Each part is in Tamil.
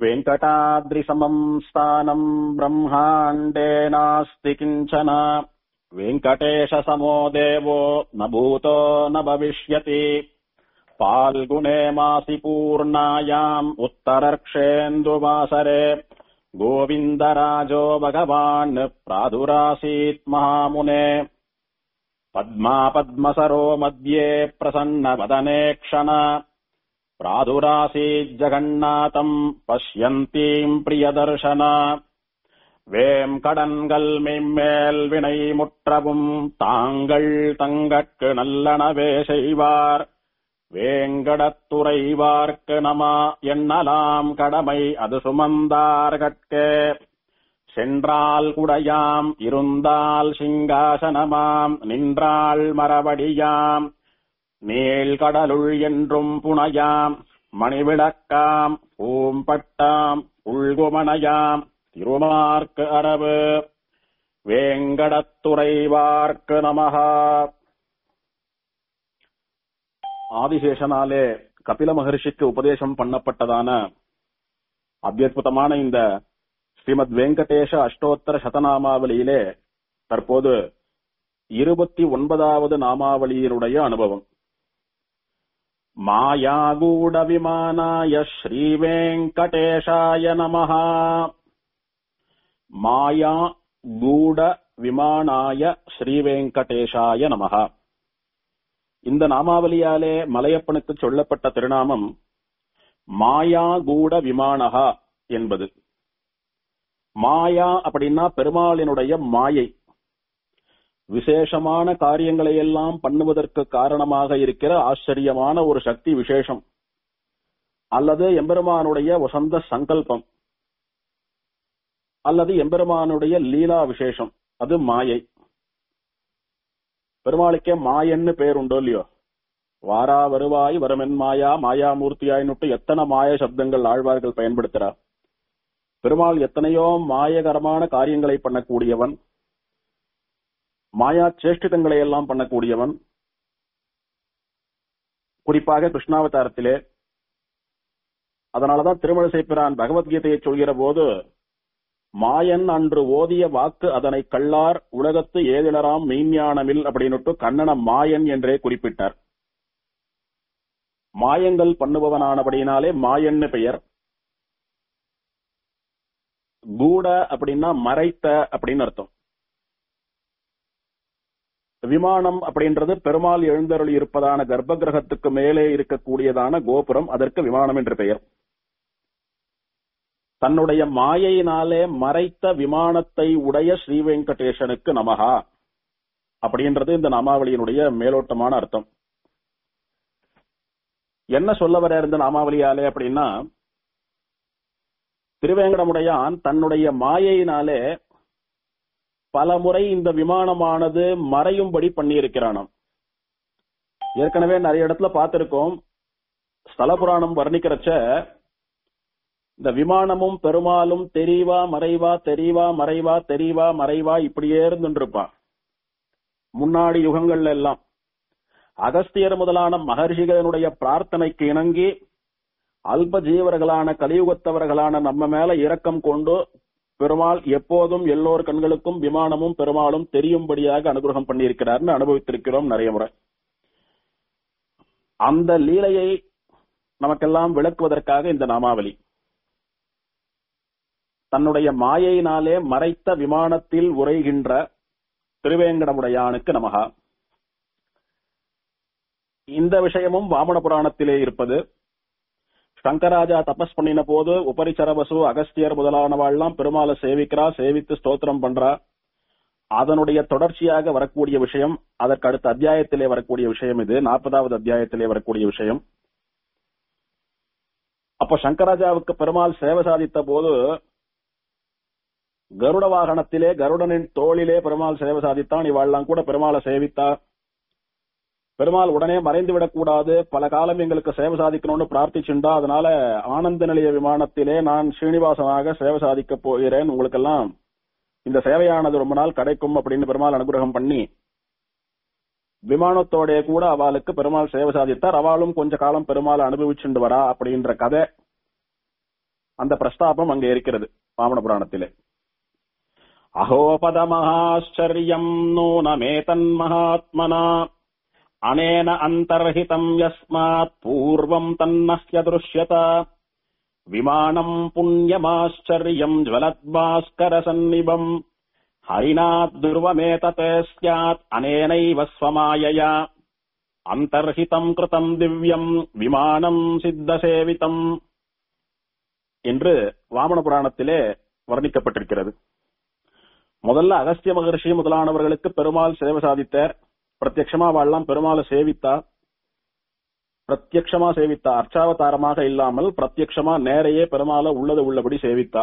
वेङ्कटाद्रिसमम् स्थानम् ब्रह्माण्डे नास्ति किञ्चन वेङ्कटेशसमो देवो न भूतो न भविष्यति फाल्गुणे मासि पूर्णायाम् उत्तरर्क्षेन्दुवासरे गोविन्दराजो भगवान् प्रादुरासीत् महामुने पद्मा पद्मसरो मध्ये प्रसन्नवदने क्षण प्रादुरासीज्जगन्नाथम् पश्यन्तीम् प्रियदर्शन வேம் கடன்கள் மெம்மேல் வினை முற்றவும் தாங்கள் தங்கட்கு நல்லனவே செய்வார் வேங்கடத்துறைவார்க்கு நம எண்ணலாம் கடமை அது சுமந்தார் கட்கே சென்றால் குடையாம் இருந்தால் சிங்காசனமாம் நின்றாள் மரபடியாம் நீள்கடலுள் என்றும் புனையாம் மணிவிளக்காம் பூம்பட்டாம் உள்குமனையாம் திருமார்க்கு அரபு வேங்கடத்துறைவார்க்கு நமகா ஆதிசேஷனாலே கபில மகர்ஷிக்கு உபதேசம் பண்ணப்பட்டதான அத்தியுதமான இந்த ஸ்ரீமத் வெங்கடேஷ அஷ்டோத்தர சதநாமாவளியிலே தற்போது இருபத்தி ஒன்பதாவது நாமாவளியினுடைய அனுபவம் மாயாகூட விமானாய ஸ்ரீவேங்கடேஷாய நமஹா மாயா கூட விமானாய ஸ்ரீவேங்கடேஷாய நமஹா இந்த நாமாவளியாலே மலையப்பனுக்கு சொல்லப்பட்ட திருநாமம் மாயா கூட விமானகா என்பது மாயா அப்படின்னா பெருமாளினுடைய மாயை விசேஷமான காரியங்களை எல்லாம் பண்ணுவதற்கு காரணமாக இருக்கிற ஆச்சரியமான ஒரு சக்தி விசேஷம் அல்லது எம்பெருமானுடைய வசந்த சங்கல்பம் அல்லது எம்பெருமானுடைய லீலா விசேஷம் அது மாயை பெருமாளுக்கே மாயன்னு பேருண்டோ இல்லையோ வாரா வருவாய் வருமென் மாயா மாயாமூர்த்தியாயின்னுட்டு எத்தனை மாய சப்தங்கள் ஆழ்வார்கள் பயன்படுத்துறார் பெருமாள் எத்தனையோ மாயகரமான காரியங்களை பண்ணக்கூடியவன் மாயா சேஷ்டிதங்களை எல்லாம் பண்ணக்கூடியவன் குறிப்பாக கிருஷ்ணாவதாரத்திலே அதனாலதான் திருமண செய்ப்பிரான் பகவத்கீதையை சொல்கிற போது மாயன் அன்று ஓதிய வாக்கு அதனை கள்ளார் உலகத்து ஏதிலராம் மெய்ஞானமில் அப்படின்னுட்டு கண்ணன மாயன் என்றே குறிப்பிட்டார் மாயங்கள் பண்ணுபவனானபடினாலே மாயன்னு பெயர் கூட அப்படின்னா மறைத்த அப்படின்னு அர்த்தம் விமானம் அப்படின்றது பெருமாள் எழுந்தருளி இருப்பதான கர்ப்ப கிரகத்துக்கு மேலே இருக்கக்கூடியதான கோபுரம் அதற்கு விமானம் என்று பெயர் தன்னுடைய மாயையினாலே மறைத்த விமானத்தை உடைய ஸ்ரீ வெங்கடேசனுக்கு நமகா அப்படின்றது இந்த நாமாவளியினுடைய மேலோட்டமான அர்த்தம் என்ன சொல்ல வர இருந்த நாமாவளியாலே அப்படின்னா திருவேங்கடமுடையான் தன்னுடைய மாயையினாலே பல முறை இந்த விமானமானது மறையும்படி பண்ணியிருக்கிறானாம் ஏற்கனவே நிறைய இடத்துல பார்த்திருக்கோம் ஸ்தல புராணம் வர்ணிக்கிறச்ச இந்த விமானமும் பெருமாளும் தெரியவா மறைவா தெரியவா மறைவா தெரியவா மறைவா இப்படியே இருந்துருப்பான் முன்னாடி யுகங்கள்ல எல்லாம் அகஸ்தியர் முதலான மகர்ஷிகளினுடைய பிரார்த்தனைக்கு இணங்கி அல்ப ஜீவர்களான கலியுகத்தவர்களான நம்ம மேல இரக்கம் கொண்டு பெருமாள் எப்போதும் எல்லோர் கண்களுக்கும் விமானமும் பெருமாளும் தெரியும்படியாக அனுகிரகம் பண்ணியிருக்கிறார்னு அனுபவித்திருக்கிறோம் நிறைய முறை அந்த லீலையை நமக்கெல்லாம் விளக்குவதற்காக இந்த நாமாவளி தன்னுடைய மாயையினாலே மறைத்த விமானத்தில் உரைகின்ற திருவேங்கடமுடையானுக்கு நமகா இந்த விஷயமும் வாமன புராணத்திலே இருப்பது சங்கராஜா தபஸ் பண்ணின போது உபரிச்சரவசு அகஸ்தியர் முதலானவாள்லாம் பெருமாளை சேவிக்கிறா சேவித்து ஸ்தோத்திரம் பண்றா அதனுடைய தொடர்ச்சியாக வரக்கூடிய விஷயம் அதற்கு அடுத்த அத்தியாயத்திலே வரக்கூடிய விஷயம் இது நாற்பதாவது அத்தியாயத்திலே வரக்கூடிய விஷயம் அப்ப சங்கராஜாவுக்கு பெருமாள் சேவை சாதித்த போது கருட வாகனத்திலே கருடனின் தோளிலே பெருமாள் சேவை சாதித்தான் இவாள்லாம் கூட பெருமாளை சேவித்தா பெருமாள் உடனே மறைந்து விடக்கூடாது பல காலம் எங்களுக்கு சேவை சாதிக்கணும்னு பிரார்த்திச்சுண்டா அதனால ஆனந்த நிலைய விமானத்திலே நான் ஸ்ரீனிவாசனாக சேவை சாதிக்க போகிறேன் உங்களுக்கெல்லாம் இந்த சேவையானது ரொம்ப நாள் கிடைக்கும் அப்படின்னு பெருமாள் அனுகிரகம் பண்ணி விமானத்தோட கூட அவளுக்கு பெருமாள் சேவை சாதித்தார் அவளும் கொஞ்ச காலம் பெருமாள் அனுபவிச்சுண்டு வரா அப்படின்ற கதை அந்த பிரஸ்தாபம் அங்கே இருக்கிறது வாமன புராணத்திலே அகோபதமஹாச்சரியம் நூனமேதன்மகாத்மனா அனேன அந்தர்ஹிதம் யஸ்மாத் பூர்வம் தன்னஹ்ய திருஷ்யத விமானம் புண்ணியமாச்சரியம் ஜ்வலத்பாஸ்கரசன்னிபம் ஹரிநாத் துர்வமேததே ஸ்யாத் அனேனைவ ஸ்வமாயயா அந்தர்ஹிதம் கிருதம் திவ்யம் விமானம் சித்தசேவிதம் என்று வாமன புராணத்திலே வர்ணிக்கப்பட்டிருக்கிறது முதல்ல அகஸ்திய மகர்ஷி முதலானவர்களுக்கு பெருமாள் சேவை சாதித்தார் பிரத்யக்ஷமா வாழலாம் பெருமாளை சேவித்தா பிரத்யக்ஷமா சேவித்தா அர்ச்சாவதாரமாக இல்லாமல் பிரத்யக்ஷமா நேரையே பெருமாளை உள்ளது உள்ளபடி சேவித்தா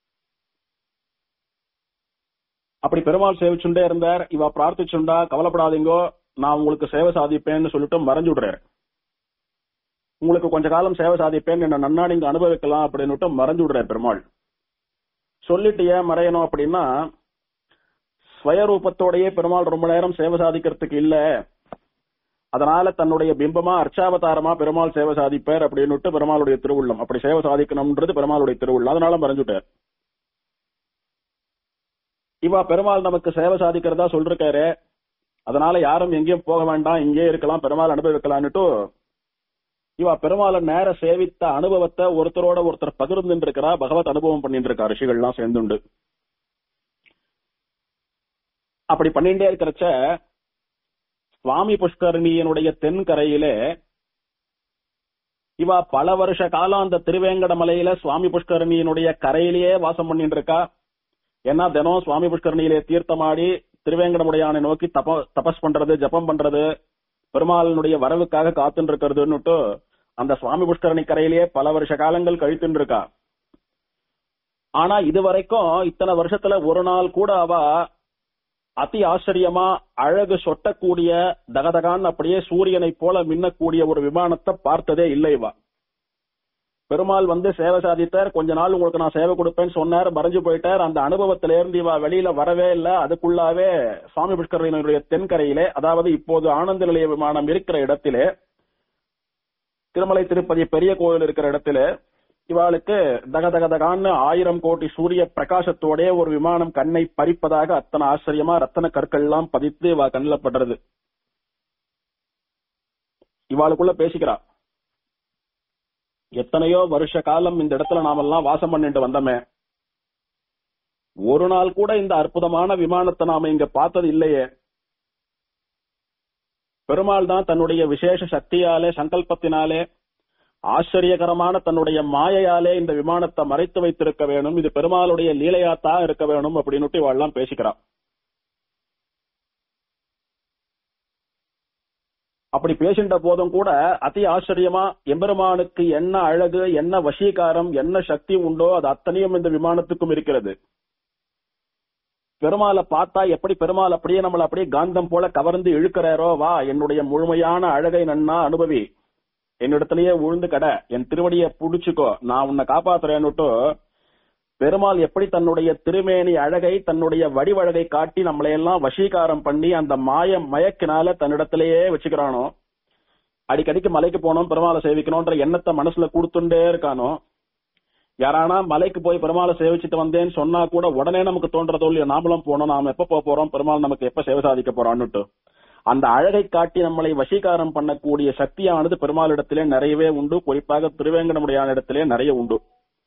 அப்படி பெருமாள் சேவிச்சுண்டே இருந்தார் இவ பிரார்த்திச்சுண்டா கவலைப்படாதீங்கோ நான் உங்களுக்கு சேவை சாதிப்பேன்னு சொல்லிட்டு மறைஞ்சு விடுறாரு உங்களுக்கு கொஞ்ச காலம் சேவை சாதிப்பேன் என்ன நன்னா நீங்க அனுபவிக்கலாம் அப்படின்னுட்டு மறைஞ்சு விடுறாரு பெருமாள் சொல்லிட்டு ஏன் மறையணும் அப்படின்னா ஸ்வயரூபத்தோடயே பெருமாள் ரொம்ப நேரம் சேவை சாதிக்கிறதுக்கு இல்ல அதனால தன்னுடைய பிம்பமா அர்ச்சாவதாரமா பெருமாள் சேவை சாதிப்பார் அப்படின்னுட்டு பெருமாளுடைய திருவுள்ளம் அப்படி சேவை சாதிக்கணும்ன்றது பெருமாளுடைய திருவுள்ளம் அதனால மறைஞ்சுட்டார் இவா பெருமாள் நமக்கு சேவை சாதிக்கிறதா சொல்லிருக்காரு அதனால யாரும் எங்கேயும் போக வேண்டாம் இங்கே இருக்கலாம் பெருமாள் அனுபவிக்கலான்னுட்டு இவா பெருமாளை நேர சேவித்த அனுபவத்தை ஒருத்தரோட ஒருத்தர் பகிர்ந்துட்டு இருக்கிறா பகவத் அனுபவம் பண்ணிட்டு இருக்கா ரிஷிகள்லாம் சேர்ந்துண்டு அப்படி பண்ணிட்டே இருக்கிறச்ச சுவாமி புஷ்கரணியனுடைய தென்கரையிலே இவா பல வருஷ காலம் அந்த திருவேங்கட மலையில சுவாமி புஷ்கரணியினுடைய கரையிலேயே வாசம் பண்ணிட்டு இருக்கா ஏன்னா தினம் சுவாமி புஷ்கரணியிலே தீர்த்தமாடி திருவேங்கடமுடையானை நோக்கி தப தபஸ் பண்றது ஜபம் பண்றது பெருமாளினுடைய வரவுக்காக காத்துட்டு இருக்கிறதுன்னுட்டு அந்த சுவாமி புஷ்கரணி கரையிலேயே பல வருஷ காலங்கள் கழித்துட்டு இருக்கா ஆனா இதுவரைக்கும் இத்தனை வருஷத்துல ஒரு நாள் கூட அவ அதி ஆச்சரியமா அழகு சொட்டக்கூடிய தகதகான் அப்படியே சூரியனை போல மின்னக்கூடிய ஒரு விமானத்தை பார்த்ததே இல்லை இவா பெருமாள் வந்து சேவை சாதித்தார் கொஞ்ச நாள் உங்களுக்கு நான் சேவை கொடுப்பேன்னு சொன்னார் மறைஞ்சு போயிட்டார் அந்த அனுபவத்தில இருந்து இவ வெளியில வரவே இல்ல அதுக்குள்ளாவே சுவாமி புஷ்கரனுடைய தென்கரையிலே அதாவது இப்போது ஆனந்த நிலைய விமானம் இருக்கிற இடத்திலே திருமலை திருப்பதி பெரிய கோவில் இருக்கிற இடத்திலே இவாளுக்கு தக தக தகான்னு ஆயிரம் கோடி சூரிய பிரகாசத்தோட ஒரு விமானம் கண்ணை பறிப்பதாக அத்தனை ஆச்சரியமா ரத்தன கற்கள் எல்லாம் பதித்து இவா கண்ணில் படுறது இவாளுக்குள்ள பேசிக்கிறா எத்தனையோ வருஷ காலம் இந்த இடத்துல நாமெல்லாம் வாசம் பண்ணிட்டு வந்தோமே ஒரு நாள் கூட இந்த அற்புதமான விமானத்தை நாம இங்க பார்த்தது இல்லையே பெருமாள் தான் தன்னுடைய விசேஷ சக்தியாலே சங்கல்பத்தினாலே ஆச்சரியகரமான தன்னுடைய மாயையாலே இந்த விமானத்தை மறைத்து வைத்திருக்க வேணும் இது பெருமாளுடைய லீலையாத்தான் இருக்க வேணும் அப்படின்னு இவாள்லாம் பேசிக்கிறான் அப்படி பேசின்ற போதும் கூட அதி ஆச்சரியமா எம்பெருமானுக்கு என்ன அழகு என்ன வசீகாரம் என்ன சக்தி உண்டோ அது அத்தனையும் இந்த விமானத்துக்கும் இருக்கிறது பெருமாளை பார்த்தா எப்படி பெருமாள் அப்படியே நம்மள அப்படியே காந்தம் போல கவர்ந்து இழுக்கிறாரோ வா என்னுடைய முழுமையான அழகை நன்னா அனுபவி என்னிடத்திலேயே உழுந்து கடை என் திருவடியை புடிச்சுக்கோ நான் உன்னை காப்பாத்துறேன்னுட்டு பெருமாள் எப்படி தன்னுடைய திருமேனி அழகை தன்னுடைய வடிவழகை காட்டி நம்மளையெல்லாம் வசீகாரம் பண்ணி அந்த மாய மயக்கினால தன்னிடத்திலேயே வச்சுக்கிறானோ அடிக்கடிக்கு மலைக்கு போனோம் பெருமாளை சேவிக்கணும்ன்ற எண்ணத்தை மனசுல கொடுத்துட்டே இருக்கானோ யாரானா மலைக்கு போய் பெருமாளை சேவிச்சுட்டு வந்தேன்னு சொன்னா கூட உடனே நமக்கு தோன்றதோ இல்லையா நாமளும் போனோம் நாம எப்ப போக போறோம் பெருமாள் நமக்கு எப்ப சேவை சாதிக்க போறான்னுட்டு அந்த அழகை காட்டி நம்மளை வசீகாரம் பண்ணக்கூடிய சக்தியானது பெருமாளிடத்திலே நிறையவே உண்டு குறிப்பாக திருவேங்கடமுடையான இடத்திலே நிறைய உண்டு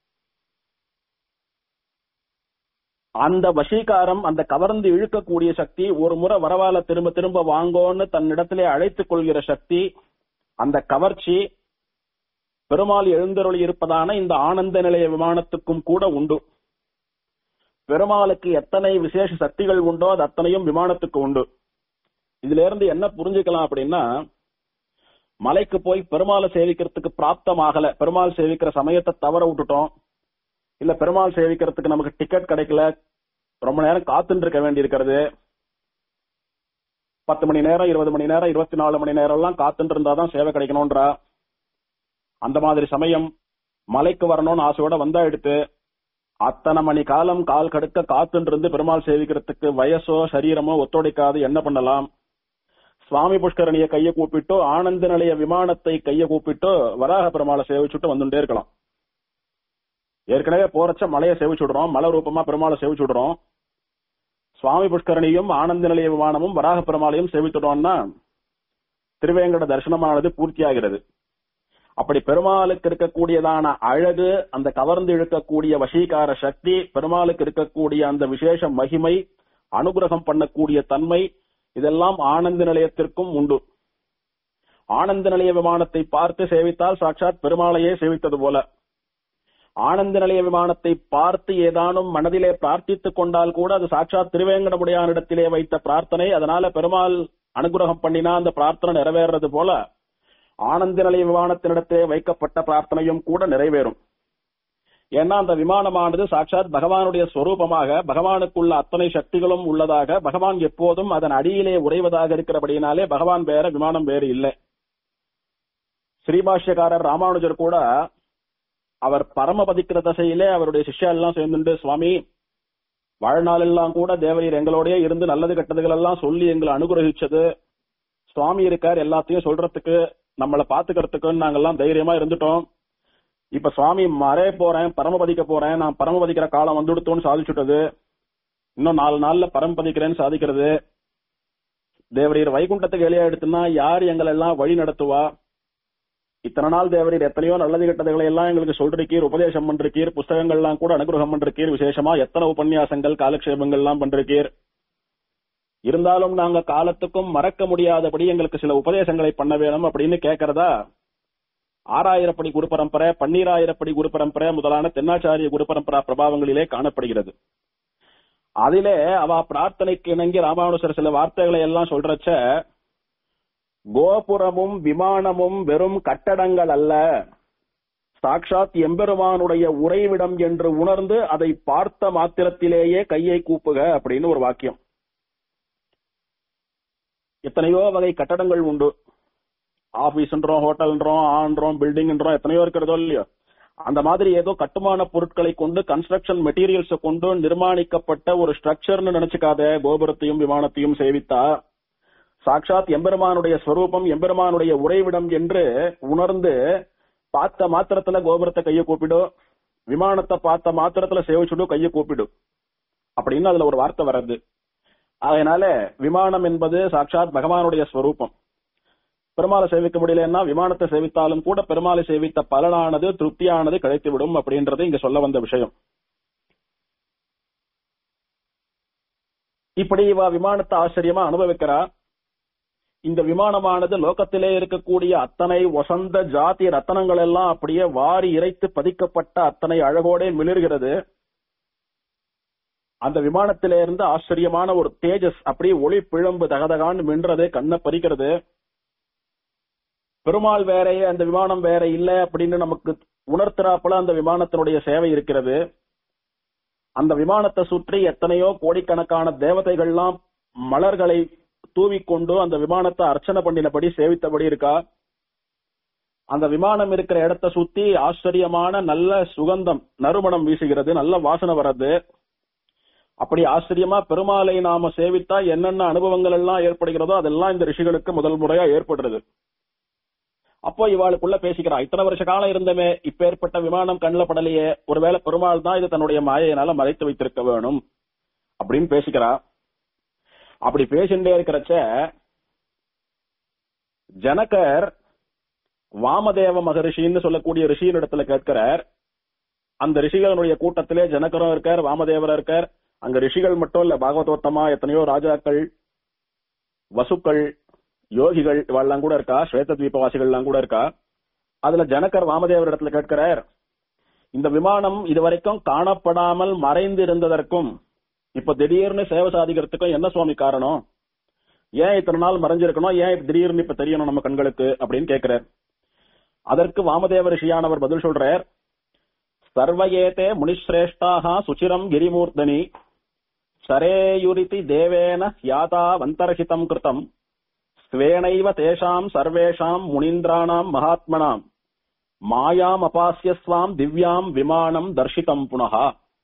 அந்த வசீகாரம் அந்த கவர்ந்து இழுக்கக்கூடிய சக்தி ஒரு முறை வரவால திரும்ப திரும்ப வாங்கோன்னு தன்னிடத்திலே அழைத்துக் கொள்கிற சக்தி அந்த கவர்ச்சி பெருமாள் எழுந்தருளி இருப்பதான இந்த ஆனந்த நிலைய விமானத்துக்கும் கூட உண்டு பெருமாளுக்கு எத்தனை விசேஷ சக்திகள் உண்டோ அது அத்தனையும் விமானத்துக்கு உண்டு இதுல இருந்து என்ன புரிஞ்சுக்கலாம் அப்படின்னா மலைக்கு போய் பெருமாளை சேவிக்கிறதுக்கு பிராப்தம் ஆகல பெருமாள் சேவிக்கிற சமயத்தை தவற விட்டுட்டோம் இல்ல பெருமாள் சேவிக்கிறதுக்கு நமக்கு டிக்கெட் கிடைக்கல ரொம்ப நேரம் காத்துட்டு இருக்க வேண்டி இருக்கிறது பத்து மணி நேரம் இருபது மணி நேரம் இருபத்தி நாலு மணி நேரம் எல்லாம் காத்துட்டு இருந்தாதான் சேவை கிடைக்கணும்ன்றா அந்த மாதிரி சமயம் மலைக்கு வரணும்னு ஆசையோட வந்தா எடுத்து அத்தனை மணி காலம் கால் கடுக்க காத்துட்டு இருந்து பெருமாள் சேவிக்கிறதுக்கு வயசோ சரீரமோ ஒத்துழைக்காது என்ன பண்ணலாம் சுவாமி புஷ்கரணிய கைய கூப்பிட்டு ஆனந்த நிலைய விமானத்தை கைய கூப்பிட்டு வராக பெருமாளை சேவிச்சுட்டு வந்துட்டே இருக்கலாம் ஏற்கனவே போறச்ச மலையை சேவிச்சுடுறோம் மலை ரூபமா பெருமாளை சேவிச்சுடுறோம் சுவாமி புஷ்கரணியும் ஆனந்த நிலைய விமானமும் வராக பெருமாளையும் சேவித்துட்டோம்னா திருவேங்கட தரிசனமானது பூர்த்தியாகிறது அப்படி பெருமாளுக்கு இருக்கக்கூடியதான அழகு அந்த கவர்ந்து இழுக்கக்கூடிய வசீகார சக்தி பெருமாளுக்கு இருக்கக்கூடிய அந்த விசேஷ மகிமை அனுகிரகம் பண்ணக்கூடிய தன்மை இதெல்லாம் ஆனந்த நிலையத்திற்கும் உண்டு ஆனந்த நிலைய விமானத்தை பார்த்து சேவித்தால் சாட்சாத் பெருமாளையே சேவித்தது போல ஆனந்த நிலைய விமானத்தை பார்த்து ஏதானும் மனதிலே பிரார்த்தித்துக் கொண்டால் கூட அது சாட்சாத் திருவேங்கடமுடையானிடத்திலே வைத்த பிரார்த்தனை அதனால பெருமாள் அனுகிரகம் பண்ணினா அந்த பிரார்த்தனை நிறைவேறது போல ஆனந்த நிலைய விமானத்தினிடத்திலே வைக்கப்பட்ட பிரார்த்தனையும் கூட நிறைவேறும் ஏன்னா அந்த விமானமானது சாட்சாத் பகவானுடைய ஸ்வரூபமாக பகவானுக்குள்ள அத்தனை சக்திகளும் உள்ளதாக பகவான் எப்போதும் அதன் அடியிலே உறைவதாக இருக்கிறபடியினாலே பகவான் வேற விமானம் வேறு இல்லை ஸ்ரீபாஷ்யக்காரர் ராமானுஜர் கூட அவர் பரமபதிக்கிற தசையிலே அவருடைய சிஷ்யா எல்லாம் சேர்ந்துட்டு சுவாமி வாழ்நாளெல்லாம் கூட தேவரீர் எங்களோடயே இருந்து நல்லது கெட்டதுகள் எல்லாம் சொல்லி எங்களை அனுகிரகிச்சது சுவாமி இருக்கார் எல்லாத்தையும் சொல்றதுக்கு நம்மளை பாத்துக்கிறதுக்குன்னு நாங்கெல்லாம் தைரியமா இருந்துட்டோம் இப்ப சுவாமி மறைய போறேன் பரமபதிக்க போறேன் நான் பரமபதிக்கிற காலம் வந்துடுத்தோன்னு சாதிச்சுட்டது இன்னும் நாலு நாள்ல பரமபதிக்கிறேன்னு சாதிக்கிறது தேவரீர் வைகுண்டத்துக்கு வெளியே எடுத்துனா யார் எங்களை எல்லாம் வழி நடத்துவா இத்தனை நாள் தேவரீர் எத்தனையோ நல்லது கெட்டதுகளை எல்லாம் எங்களுக்கு சொல்றீர் உபதேசம் பண்றீர் புஸ்தகங்கள்லாம் கூட அனுகிரகம் பண்றீர் விசேஷமா எத்தனை உபன்யாசங்கள் காலக்ஷேபங்கள்லாம் பண்றீர் இருந்தாலும் நாங்க காலத்துக்கும் மறக்க முடியாதபடி எங்களுக்கு சில உபதேசங்களை பண்ண வேணும் அப்படின்னு கேட்கறதா ஆறாயிரப்படி குரு பரம்பரை பன்னீராயிரப்படி குரு பரம்பரை முதலான தென்னாச்சாரிய குரு பரம்பரா பிரபாவங்களிலே காணப்படுகிறது அதிலே அவ பிரார்த்தனைக்கு இணங்கி ராமானுசர் சில வார்த்தைகளை எல்லாம் சொல்றச்ச கோபுரமும் விமானமும் வெறும் கட்டடங்கள் அல்ல சாக்ஷாத் எம்பெருமானுடைய உறைவிடம் என்று உணர்ந்து அதை பார்த்த மாத்திரத்திலேயே கையை கூப்புக அப்படின்னு ஒரு வாக்கியம் எத்தனையோ வகை கட்டடங்கள் உண்டு ஆபீஸ்ன்றோம் ஹோட்டல்ன்றோம் ஆன்றோம் பில்டிங்ன்றோம் எத்தனையோ இருக்கிறதோ இல்லையோ அந்த மாதிரி ஏதோ கட்டுமான பொருட்களை கொண்டு கன்ஸ்ட்ரக்ஷன் மெட்டீரியல்ஸ் கொண்டு நிர்மாணிக்கப்பட்ட ஒரு ஸ்ட்ரக்சர்னு நினைச்சுக்காத கோபுரத்தையும் விமானத்தையும் சேவித்தா சாட்சாத் எம்பெருமானுடைய ஸ்வரூபம் எம்பெருமானுடைய உறைவிடம் என்று உணர்ந்து பார்த்த மாத்திரத்துல கோபுரத்தை கையை கூப்பிடும் விமானத்தை பார்த்த மாத்திரத்துல சேவிச்சுடும் கையை கூப்பிடும் அப்படின்னு அதுல ஒரு வார்த்தை வர்றது அதனால விமானம் என்பது சாட்சாத் பகவானுடைய ஸ்வரூபம் பெருமாளை சேவிக்க முடியலன்னா விமானத்தை சேவித்தாலும் கூட பெருமாளை சேவித்த பலனானது திருப்தியானது கிடைத்துவிடும் அப்படின்றது இங்க சொல்ல வந்த விஷயம் இப்படி இவ விமானத்தை ஆச்சரியமா அனுபவிக்கிறா இந்த விமானமானது லோகத்திலே இருக்கக்கூடிய அத்தனை வசந்த ஜாதி ரத்தனங்கள் எல்லாம் அப்படியே வாரி இறைத்து பதிக்கப்பட்ட அத்தனை அழகோடே மிளிர்கிறது அந்த விமானத்திலே இருந்து ஆச்சரியமான ஒரு தேஜஸ் அப்படியே ஒளி பிழம்பு தகதகான்னு மின்றது கண்ணை பறிக்கிறது பெருமாள் வேறையே அந்த விமானம் வேற இல்ல அப்படின்னு நமக்கு உணர்த்துறாப்புல அந்த விமானத்தினுடைய சேவை இருக்கிறது அந்த விமானத்தை சுற்றி எத்தனையோ கோடிக்கணக்கான தேவதைகள்லாம் மலர்களை தூவிக்கொண்டு அந்த விமானத்தை அர்ச்சனை பண்ணினபடி சேவித்தபடி இருக்கா அந்த விமானம் இருக்கிற இடத்தை சுத்தி ஆச்சரியமான நல்ல சுகந்தம் நறுமணம் வீசுகிறது நல்ல வாசனை வர்றது அப்படி ஆச்சரியமா பெருமாளை நாம சேவித்தா என்னென்ன அனுபவங்கள் எல்லாம் ஏற்படுகிறதோ அதெல்லாம் இந்த ரிஷிகளுக்கு முதல் முறையா ஏற்படுறது அப்போ இவாளுக்குள்ள பேசிக்கிறா இத்தனை வருஷ காலம் இருந்தமே இப்ப ஏற்பட்ட விமானம் கண்ணில் படலையே ஒருவேளை பெருமாள் தான் இது தன்னுடைய மாயையினால மறைத்து வைத்திருக்க வேணும் அப்படின்னு பேசிக்கிறா அப்படி பேசிட்டே இருக்கிறச்ச ஜனகர் வாமதேவ மகரிஷின்னு சொல்லக்கூடிய ரிஷியின் இடத்துல கேட்கிறார் அந்த ரிஷிகளுடைய கூட்டத்திலே ஜனகரும் இருக்கார் வாமதேவர் இருக்கார் அங்க ரிஷிகள் மட்டும் இல்ல பாகவதோத்தமா எத்தனையோ ராஜாக்கள் வசுக்கள் யோகிகள் இவெல்லாம் கூட இருக்கா ஸ்வேத தீபவாசிகள் எல்லாம் கூட இருக்கா அதுல ஜனகர் வாமதேவர் இடத்துல கேட்கிறார் இந்த விமானம் இதுவரைக்கும் காணப்படாமல் மறைந்து இருந்ததற்கும் இப்ப திடீர்னு சேவை சாதிக்கிறதுக்கும் என்ன சுவாமி காரணம் ஏன் இத்தனை நாள் மறைஞ்சிருக்கணும் ஏன் திடீர்னு இப்ப தெரியணும் நம்ம கண்களுக்கு அப்படின்னு கேட்கிறார் அதற்கு வாமதேவ ரிஷியானவர் பதில் சொல்றார் சர்வயேதே முனிஸ்ரேஷ்டாக சுச்சிரம் கிரிமூர்தனி சரேயுரிதி தேவேன யாதா வந்தர்ஹிதம் கிருதம் ஸ்வேனைவ தேஷாம் சர்வேஷாம் முனீந்திராணாம் மகாத்மனாம் மாயாம் அபாசியஸ்வாம் திவ்யாம் விமானம் தர்ஷிதம் புனகா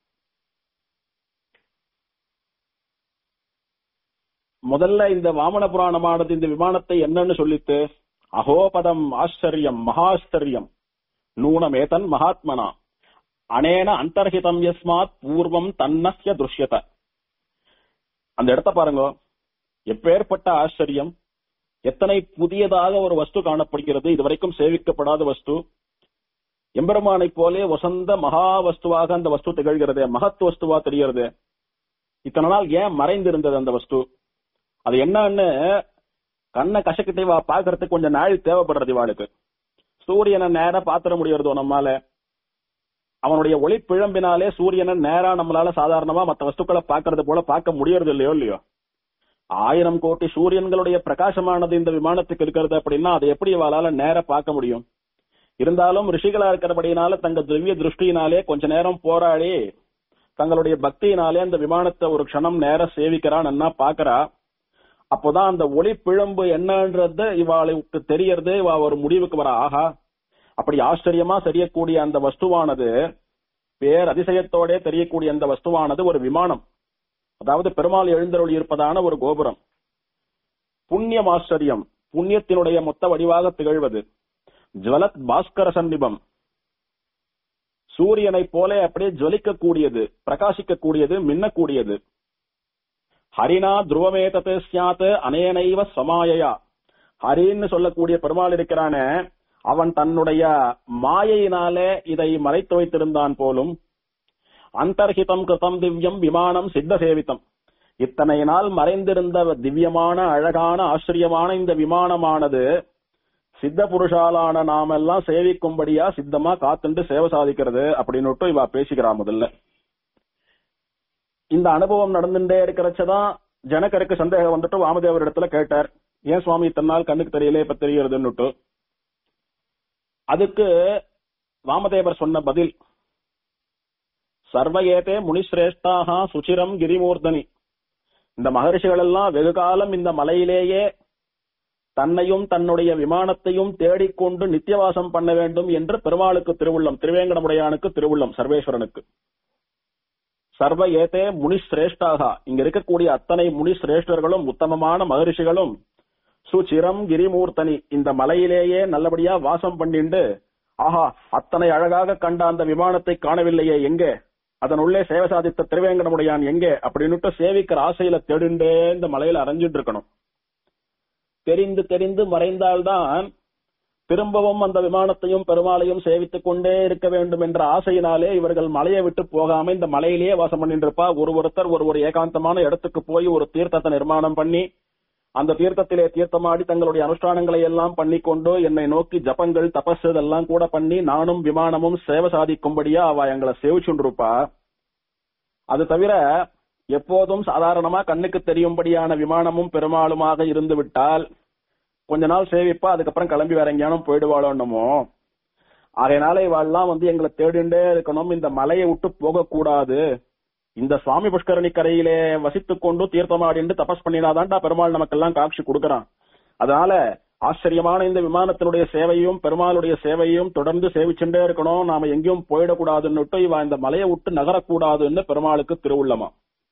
முதல்ல இந்த வாமன புராணமானது இந்த விமானத்தை என்னன்னு சொல்லித்து அகோபதம் ஆச்சரியம் மகாச்சரியம் நூனமேதன் மகாத்மனா அனேன அந்தர்ஹிதம் யஸ்மாத் பூர்வம் தன்னஸ்ய துஷ்யத அந்த இடத்த பாருங்க எப்பேற்பட்ட ஆச்சரியம் எத்தனை புதியதாக ஒரு வஸ்து காணப்படுகிறது இதுவரைக்கும் சேவிக்கப்படாத வஸ்து எம்பெருமானை போலே வசந்த மகா வஸ்துவாக அந்த வஸ்து திகழ்கிறது மகத் வஸ்துவா தெரிகிறது இத்தனை நாள் ஏன் மறைந்திருந்தது அந்த வஸ்து அது என்னன்னு கண்ணை கசக்கிட்டே வா பாக்குறதுக்கு கொஞ்சம் நாள் தேவைப்படுறது இவாளுக்கு சூரியனை நேரா பாத்திர முடியறதோ நம்மால அவனுடைய ஒளி பிழம்பினாலே சூரியனை நேரா நம்மளால சாதாரணமா மத்த வஸ்துக்களை பாக்குறது போல பார்க்க முடியறது இல்லையோ இல்லையோ ஆயிரம் கோடி சூரியன்களுடைய பிரகாசமானது இந்த விமானத்துக்கு இருக்கிறது அப்படின்னா அதை எப்படி இவாளால நேர பார்க்க முடியும் இருந்தாலும் ரிஷிகளா இருக்கிறபடினால தங்க திவ்ய திருஷ்டியினாலே கொஞ்ச நேரம் போராடி தங்களுடைய பக்தியினாலே அந்த விமானத்தை ஒரு க்ஷணம் நேர சேவிக்கிறான் என்ன பாக்குறா அப்போதான் அந்த ஒளி பிழம்பு என்னன்றது இவாளுக்கு தெரியறது இவ ஒரு முடிவுக்கு வர ஆஹா அப்படி ஆச்சரியமா தெரியக்கூடிய அந்த வஸ்துவானது பேர் அதிசயத்தோட தெரியக்கூடிய அந்த வஸ்துவானது ஒரு விமானம் அதாவது பெருமாள் எழுந்தருளி இருப்பதான ஒரு கோபுரம் புண்ணியம் ஆச்சரியம் புண்ணியத்தினுடைய மொத்த வடிவாக திகழ்வது ஜுவலத் பாஸ்கர சன்னிபம் சூரியனை போல அப்படியே ஜொலிக்கக்கூடியது பிரகாசிக்கக்கூடியது மின்னக்கூடியது ஹரினா துருவமேதத்து சியாத் அனேனைவ சமாயையா ஹரின்னு சொல்லக்கூடிய பெருமாள் இருக்கிறானே அவன் தன்னுடைய மாயையினாலே இதை மறைத்து வைத்திருந்தான் போலும் அந்தர்ஹிதம் கிருதம் திவ்யம் விமானம் சித்த சேவித்தம் இத்தனை நாள் மறைந்திருந்த திவ்யமான அழகான ஆச்சரியமான இந்த விமானமானது சித்த புருஷாலான நாமெல்லாம் சேவிக்கும்படியா சித்தமா காத்துண்டு சேவை சாதிக்கிறது அப்படின்னுட்டு இவ பேசிக்கிறா முதல்ல இந்த அனுபவம் நடந்துட்டே இருக்கிறச்சதான் ஜனகருக்கு சந்தேகம் வந்துட்டு வாமதேவர் இடத்துல கேட்டார் ஏன் சுவாமி இத்தனை கண்ணுக்கு தெரியல இப்ப தெரிகிறதுன்னுட்டு அதுக்கு வாமதேவர் சொன்ன பதில் சர்வ ஏதே முனிஸ்ரேஷ்டாக சுச்சிரம் கிரிமூர்தனி இந்த மகர்ஷிகள் எல்லாம் வெகு காலம் இந்த மலையிலேயே தன்னையும் தன்னுடைய விமானத்தையும் தேடிக்கொண்டு நித்தியவாசம் பண்ண வேண்டும் என்று பெருமாளுக்கு திருவுள்ளம் திருவேங்கடமுடையானுக்கு திருவுள்ளம் சர்வேஸ்வரனுக்கு சர்வ ஏதே முனிஸ்ரேஷ்டாக இங்க இருக்கக்கூடிய அத்தனை முனிஸ்ரேஷ்டர்களும் உத்தமமான மகரிஷிகளும் சுச்சிரம் கிரிமூர்த்தனி இந்த மலையிலேயே நல்லபடியா வாசம் பண்ணிண்டு ஆஹா அத்தனை அழகாக கண்ட அந்த விமானத்தை காணவில்லையே எங்கே அதனுள்ளே சேவை சாதித்த திருவேங்கடமுடையான் எங்கே அப்படின்னுட்டு சேவிக்கிற ஆசையில தேடிண்டே இந்த மலையில அரைஞ்சிட்டு இருக்கணும் தெரிந்து தெரிந்து மறைந்தால்தான் திரும்பவும் அந்த விமானத்தையும் பெருமாளையும் சேவித்துக் கொண்டே இருக்க வேண்டும் என்ற ஆசையினாலே இவர்கள் மலையை விட்டு போகாம இந்த மலையிலேயே வாசம் பண்ணிட்டு இருப்பா ஒரு ஒருத்தர் ஒரு ஒரு ஏகாந்தமான இடத்துக்கு போய் ஒரு தீர்த்தத்தை நிர்மாணம் பண்ணி அந்த தீர்த்தத்திலே தீர்த்தமாடி தங்களுடைய அனுஷ்டானங்களை எல்லாம் பண்ணிக்கொண்டு என்னை நோக்கி ஜபங்கள் தபஸ் இதெல்லாம் கூட பண்ணி நானும் விமானமும் சேவை சாதிக்கும்படியா அவ எங்களை சேவிச்சுண்டிருப்பா அது தவிர எப்போதும் சாதாரணமா கண்ணுக்கு தெரியும்படியான விமானமும் பெருமாளுமாக இருந்து விட்டால் கொஞ்ச நாள் சேவிப்பா அதுக்கப்புறம் கிளம்பி வேற எங்கேயானும் போயிடுவாளோ என்னமோ ஆகையினால இவாள்லாம் வந்து எங்களை தேடிண்டே இருக்கணும் இந்த மலையை விட்டு போகக்கூடாது இந்த சுவாமி புஷ்கரணி கரையிலே வசித்துக் கொண்டு தீர்த்தமாடிண்டு தபஸ் பண்ணினாதான்டா பெருமாள் நமக்கெல்லாம் காட்சி கொடுக்கறான் அதனால ஆச்சரியமான இந்த விமானத்தினுடைய சேவையும் பெருமாளுடைய சேவையும் தொடர்ந்து சேவிச்சுட்டே இருக்கணும் நாம எங்கேயும் போயிடக்கூடாதுன்னுட்டு இவ இந்த மலையை விட்டு நகரக்கூடாதுன்னு பெருமாளுக்கு திருவுள்ளமா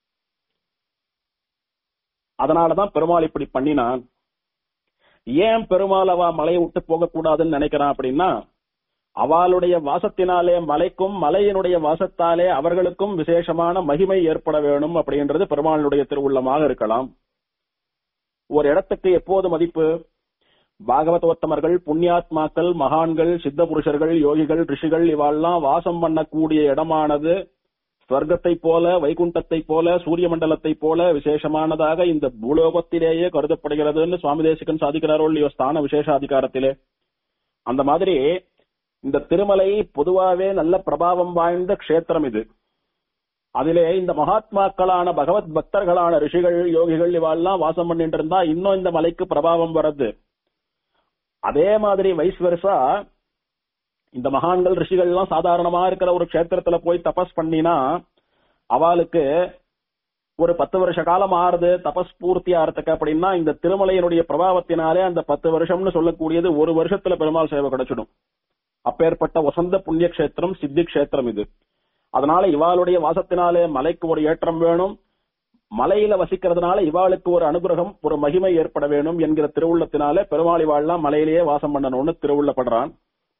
அதனாலதான் பெருமாள் இப்படி பண்ணினான் ஏன் பெருமாள் அவ மலையை விட்டு போகக்கூடாதுன்னு நினைக்கிறான் அப்படின்னா அவளுடைய வாசத்தினாலே மலைக்கும் மலையினுடைய வாசத்தாலே அவர்களுக்கும் விசேஷமான மகிமை ஏற்பட வேணும் அப்படின்றது பெருமாளுடைய திருவுள்ளமாக இருக்கலாம் ஒரு இடத்துக்கு எப்போது மதிப்பு பாகவதோத்தமர்கள் புண்ணியாத்மாக்கள் மகான்கள் சித்த புருஷர்கள் யோகிகள் ரிஷிகள் இவாள்லாம் வாசம் பண்ணக்கூடிய இடமானது ஸ்வர்க்கத்தை போல வைகுண்டத்தை போல சூரிய மண்டலத்தை போல விசேஷமானதாக இந்த பூலோகத்திலேயே கருதப்படுகிறதுன்னு சுவாமி தேசிகன் சாதிக்கிறாரோ இல்லையோ ஸ்தான விசேஷாதிகாரத்திலே அந்த மாதிரி இந்த திருமலை பொதுவாவே நல்ல பிரபாவம் வாய்ந்த க்ஷேத்திரம் இது அதிலே இந்த மகாத்மாக்களான பகவத் பக்தர்களான ரிஷிகள் யோகிகள் இவாள்லாம் வாசம் பண்ணிட்டு இருந்தா இன்னும் இந்த மலைக்கு பிரபாவம் வருது அதே மாதிரி வைஸ் வருஷா இந்த மகான்கள் ரிஷிகள் எல்லாம் சாதாரணமா இருக்கிற ஒரு க்ஷேத்திரத்துல போய் தபஸ் பண்ணினா அவளுக்கு ஒரு பத்து வருஷ காலம் ஆறுது தபஸ் பூர்த்தி ஆறதுக்கு அப்படின்னா இந்த திருமலையினுடைய பிரபாவத்தினாலே அந்த பத்து வருஷம்னு சொல்லக்கூடியது ஒரு வருஷத்துல பெருமாள் சேவை கிடைச்சிடும் அப்பேற்பட்ட வசந்த புண்ணிய கஷேத்திரம் சித்தி கஷேத்திரம் இது அதனால இவாளுடைய வாசத்தினாலே மலைக்கு ஒரு ஏற்றம் வேணும் மலையில வசிக்கிறதுனால இவாளுக்கு ஒரு அனுகிரகம் ஒரு மகிமை ஏற்பட வேணும் என்கிற திருவுள்ளத்தினாலே பெருமாள் இவாள்லாம் மலையிலேயே வாசம் பண்ணணும்னு திருவுள்ளப்படுறான்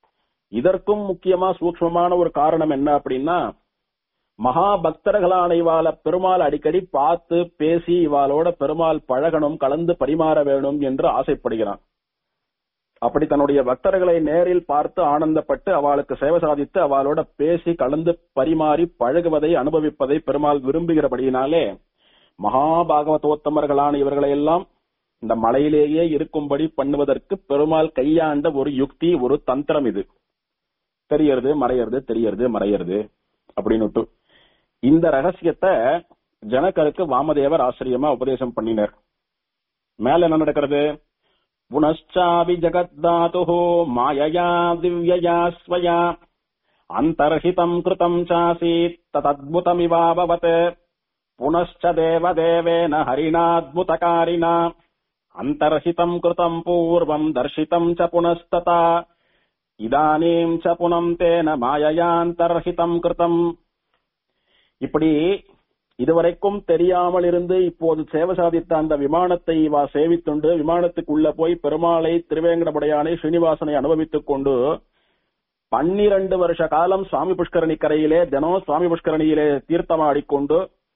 இதற்கும் முக்கியமா சூக்ஷ்மமான ஒரு காரணம் என்ன அப்படின்னா மகா பக்தர்களான இவாள பெருமாள் அடிக்கடி பார்த்து பேசி இவாளோட பெருமாள் பழகணும் கலந்து பரிமாற வேணும் என்று ஆசைப்படுகிறான் அப்படி தன்னுடைய பக்தர்களை நேரில் பார்த்து ஆனந்தப்பட்டு அவளுக்கு சேவை சாதித்து அவளோட பேசி கலந்து பரிமாறி பழகுவதை அனுபவிப்பதை பெருமாள் விரும்புகிறபடியினாலே மகாபாகவதோத்தமர்களான இவர்களை எல்லாம் இந்த மலையிலேயே இருக்கும்படி பண்ணுவதற்கு பெருமாள் கையாண்ட ஒரு யுக்தி ஒரு தந்திரம் இது தெரியறது மறையறது தெரியறது மறையறது அப்படின்னு இந்த ரகசியத்தை ஜனகருக்கு வாமதேவர் ஆச்சரியமா உபதேசம் பண்ணினர் மேல என்ன நடக்கிறது புனச்சாபி ஜகத்தாது மாயயா திவ்யயா ஸ்வயா அந்தர்ஹிதம் கிருதம் சாசீத் ததத்புதமிவாபவத் புனश्च தேவதேவேன ஹரிணாத்புதகாரிணா அந்தர்ஹிதம் கிருதம் பூர்வம் தர்ஷிதம் ச புனஸ்ததா இதானீம் ச புனம் தேன மாயயாந்தர்ஹிதம் கிருதம் இப்படி இதுவரைக்கும் தெரியாமல் இருந்து இப்போது சேவை சாதித்த அந்த விமானத்தை இவா சேவித்துண்டு விமானத்துக்குள்ள போய் பெருமாளை திருவேங்கடபடையானை ஸ்ரீனிவாசனை அனுபவித்துக் கொண்டு பன்னிரண்டு வருஷ காலம் சுவாமி புஷ்கரணி கரையிலே தினம் சுவாமி புஷ்கரணியிலே தீர்த்தமாடிக்கொண்டு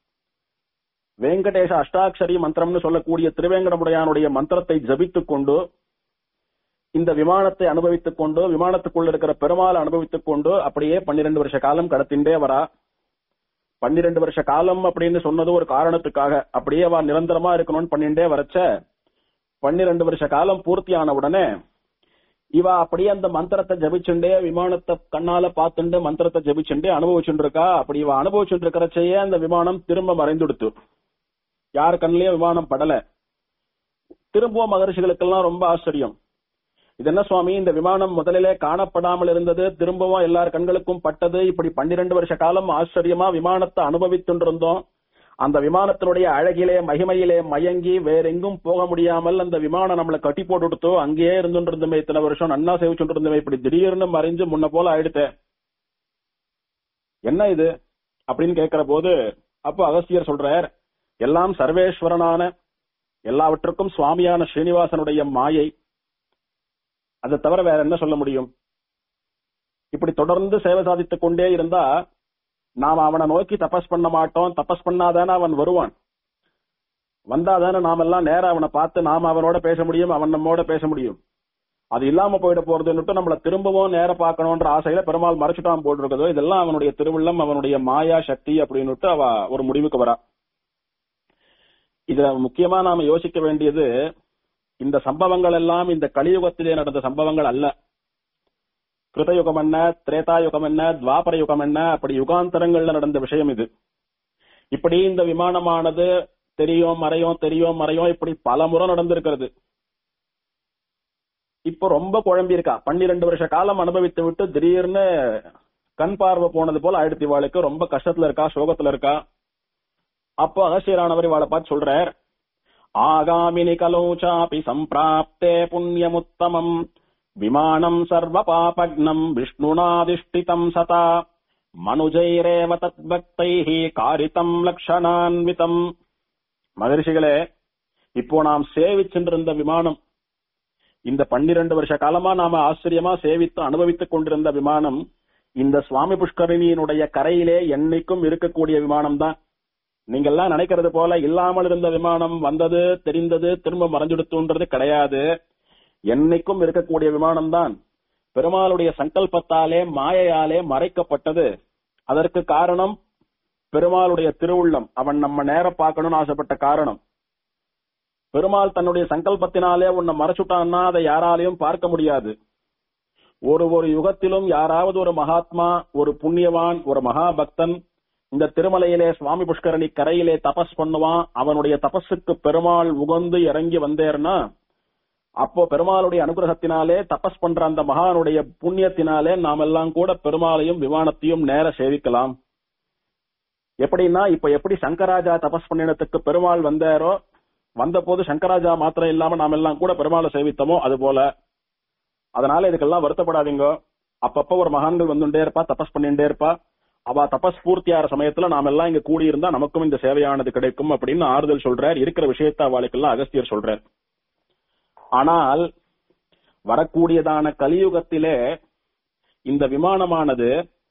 வெங்கடேச அஷ்டாட்சரி மந்திரம்னு சொல்லக்கூடிய திருவேங்கடமுடையானுடைய மந்திரத்தை ஜபித்துக் கொண்டு இந்த விமானத்தை அனுபவித்துக் கொண்டு விமானத்துக்குள்ள இருக்கிற பெருமாளை அனுபவித்துக் கொண்டு அப்படியே பன்னிரண்டு வருஷ காலம் கடத்தின்றே வரா பன்னிரண்டு வருஷ காலம் அப்படின்னு சொன்னது ஒரு காரணத்துக்காக அப்படியே அவ நிரந்தரமா இருக்கணும்னு பண்ணிட்டே வரச்ச பன்னிரண்டு வருஷ காலம் பூர்த்தியான உடனே இவ அப்படியே அந்த மந்திரத்தை ஜபிச்சுண்டே விமானத்தை கண்ணால பார்த்துண்டு மந்திரத்தை ஜபிச்சுண்டே அனுபவிச்சுட்டு இருக்கா அப்படி இவ அனுபவிச்சுட்டு இருக்கிறச்சேயே அந்த விமானம் திரும்ப மறைந்துடுத்து யார் கண்ணிலயும் விமானம் படல திரும்பவும் மகர்ஷிகளுக்கெல்லாம் ரொம்ப ஆச்சரியம் இது என்ன சுவாமி இந்த விமானம் முதலிலே காணப்படாமல் இருந்தது திரும்பவும் எல்லார் கண்களுக்கும் பட்டது இப்படி பன்னிரண்டு வருஷ காலம் ஆச்சரியமா விமானத்தை அனுபவித்துருந்தோம் அந்த விமானத்தினுடைய அழகிலே மகிமையிலே மயங்கி வேறெங்கும் போக முடியாமல் அந்த விமானம் நம்மளை கட்டி போட்டுடுத்தோ அங்கேயே இருந்துட்டு இருந்தோமே இத்தனை வருஷம் நன்னா சேவிச்சுட்டு இருந்தோமே இப்படி திடீர்னு மறைஞ்சு முன்ன போல ஆயிடுத்தே என்ன இது அப்படின்னு கேட்கிற போது அப்போ அகஸ்தியர் சொல்றார் எல்லாம் சர்வேஸ்வரனான எல்லாவற்றுக்கும் சுவாமியான ஸ்ரீனிவாசனுடைய மாயை அதை தவிர வேற என்ன சொல்ல முடியும் இப்படி தொடர்ந்து சேவை சாதித்துக் கொண்டே இருந்தா நாம் அவனை நோக்கி தபஸ் பண்ண மாட்டோம் தபஸ் பண்ணாதானே அவன் வருவான் வந்தாதானே நாமெல்லாம் நேரா அவனை பார்த்து நாம அவனோட பேச முடியும் அவன் நம்மோட பேச முடியும் அது இல்லாம போயிட போறதுன்னுட்டு நம்மள திரும்பவும் நேர பார்க்கணும்ன்ற ஆசையில பெருமாள் மறைச்சுட்டான் போட்டிருக்கதோ இதெல்லாம் அவனுடைய திருவுள்ளம் அவனுடைய மாயா சக்தி அப்படின்னுட்டு அவ ஒரு முடிவுக்கு வரா இதுல முக்கியமா நாம யோசிக்க வேண்டியது இந்த சம்பவங்கள் எல்லாம் இந்த கலியுகத்திலே நடந்த சம்பவங்கள் அல்ல கிருதயுகம் என்ன திரேதாயுகம் என்ன துவாபர யுகம் என்ன அப்படி யுகாந்தரங்கள்ல நடந்த விஷயம் இது இப்படி இந்த விமானமானது தெரியும் மறையும் தெரியும் மறையும் இப்படி பல முறை நடந்திருக்கிறது இப்போ ரொம்ப குழம்பி இருக்கா பன்னிரண்டு வருஷ காலம் அனுபவித்து விட்டு திடீர்னு கண் பார்வை போனது போல ஆயிடுத்து இவாளுக்கு ரொம்ப கஷ்டத்துல இருக்கா சோகத்துல இருக்கா அப்போ அகசியரானவர் இவாளை பார்த்து சொல்றார் ஆகாமினி கலோச்சாபி சம்பிராப்தே புண்ணியமுத்தமம் விமானம் சர்வ பாபக்னம் விஷ்ணுனாதிஷ்டிதம் சதா மனுஜைரேவ தத்பக்தைஹி காரிதம் லக்ஷணான்விதம் மகரிஷிகளே இப்போ நாம் சேவிச்சென்றிருந்த விமானம் இந்த பன்னிரண்டு வருஷ காலமா நாம ஆச்சரியமா சேவித்து அனுபவித்துக் கொண்டிருந்த விமானம் இந்த சுவாமி புஷ்கரிணியினுடைய கரையிலே என்னைக்கும் இருக்கக்கூடிய விமானம் தான் நீங்க எல்லாம் நினைக்கிறது போல இல்லாமல் இருந்த விமானம் வந்தது தெரிந்தது திரும்ப மறைஞ்சுடுத்துன்றது கிடையாது என்னைக்கும் இருக்கக்கூடிய விமானம் தான் பெருமாளுடைய சங்கல்பத்தாலே மாயையாலே மறைக்கப்பட்டது அதற்கு காரணம் பெருமாளுடைய திருவுள்ளம் அவன் நம்ம நேர பார்க்கணும்னு ஆசைப்பட்ட காரணம் பெருமாள் தன்னுடைய சங்கல்பத்தினாலே உன்னை மறைச்சுட்டான்னா அதை யாராலையும் பார்க்க முடியாது ஒரு ஒரு யுகத்திலும் யாராவது ஒரு மகாத்மா ஒரு புண்ணியவான் ஒரு மகா பக்தன் இந்த திருமலையிலே சுவாமி புஷ்கரணி கரையிலே தபஸ் பண்ணுவான் அவனுடைய தபஸுக்கு பெருமாள் உகந்து இறங்கி வந்தேர்னா அப்போ பெருமாளுடைய அனுகிரகத்தினாலே தபஸ் பண்ற அந்த மகானுடைய புண்ணியத்தினாலே நாம் எல்லாம் கூட பெருமாளையும் விமானத்தையும் நேர சேவிக்கலாம் எப்படின்னா இப்ப எப்படி சங்கராஜா தபஸ் பண்ணினத்துக்கு பெருமாள் வந்தாரோ வந்த போது சங்கராஜா மாத்திரம் இல்லாம நாம் எல்லாம் கூட பெருமாளை சேவித்தோமோ அது போல அதனால இதுக்கெல்லாம் வருத்தப்படாதீங்க அப்பப்ப ஒரு மகான்கள் வந்துட்டே இருப்பா தபஸ் பண்ணிட்டே இருப்பா அவ தபஸ் பூர்த்தியாகிற சமயத்துல நாம எல்லாம் இங்க கூடி இருந்தா நமக்கும் இந்த சேவையானது கிடைக்கும் அப்படின்னு ஆறுதல் சொல்றார் இருக்கிற விஷயத்த அவளுக்கெல்லாம் அகஸ்தியர் சொல்றார் ஆனால் வரக்கூடியதான கலியுகத்திலே இந்த விமானமானது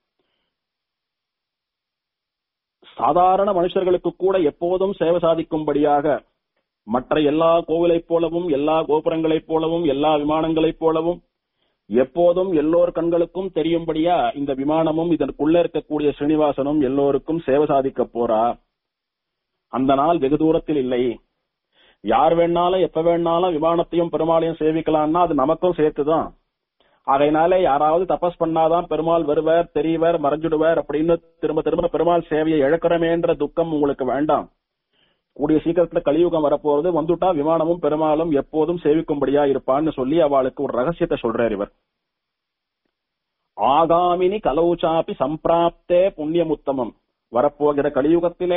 சாதாரண மனுஷர்களுக்கு கூட எப்போதும் சேவை சாதிக்கும்படியாக மற்ற எல்லா கோவிலைப் போலவும் எல்லா கோபுரங்களைப் போலவும் எல்லா விமானங்களைப் போலவும் எப்போதும் எல்லோர் கண்களுக்கும் தெரியும்படியா இந்த விமானமும் இதற்குள்ள இருக்கக்கூடிய ஸ்ரீனிவாசனும் எல்லோருக்கும் சேவை சாதிக்க போறா அந்த நாள் வெகு தூரத்தில் இல்லை யார் வேணாலும் எப்ப வேணாலும் விமானத்தையும் பெருமாளையும் சேவிக்கலாம்னா அது நமக்கும் சேர்த்துதான் ஆகையினாலே யாராவது தபஸ் பண்ணாதான் பெருமாள் வருவர் தெரியவர் மறைஞ்சிடுவர் அப்படின்னு திரும்ப திரும்ப பெருமாள் சேவையை இழக்கிறமேன்ற துக்கம் உங்களுக்கு வேண்டாம் கூடிய சீக்கிரத்துல கலியுகம் வரப்போறது வந்துட்டா விமானமும் பெருமாளும் எப்போதும் சேவிக்கும்படியா இருப்பான்னு சொல்லி அவளுக்கு ஒரு ரகசியத்தை சொல்றார் இவர் ஆகாமினி கலௌச்சாப்பி சம்பிராப்தே புண்ணியமுத்தமம் வரப்போகிற கலியுகத்திலே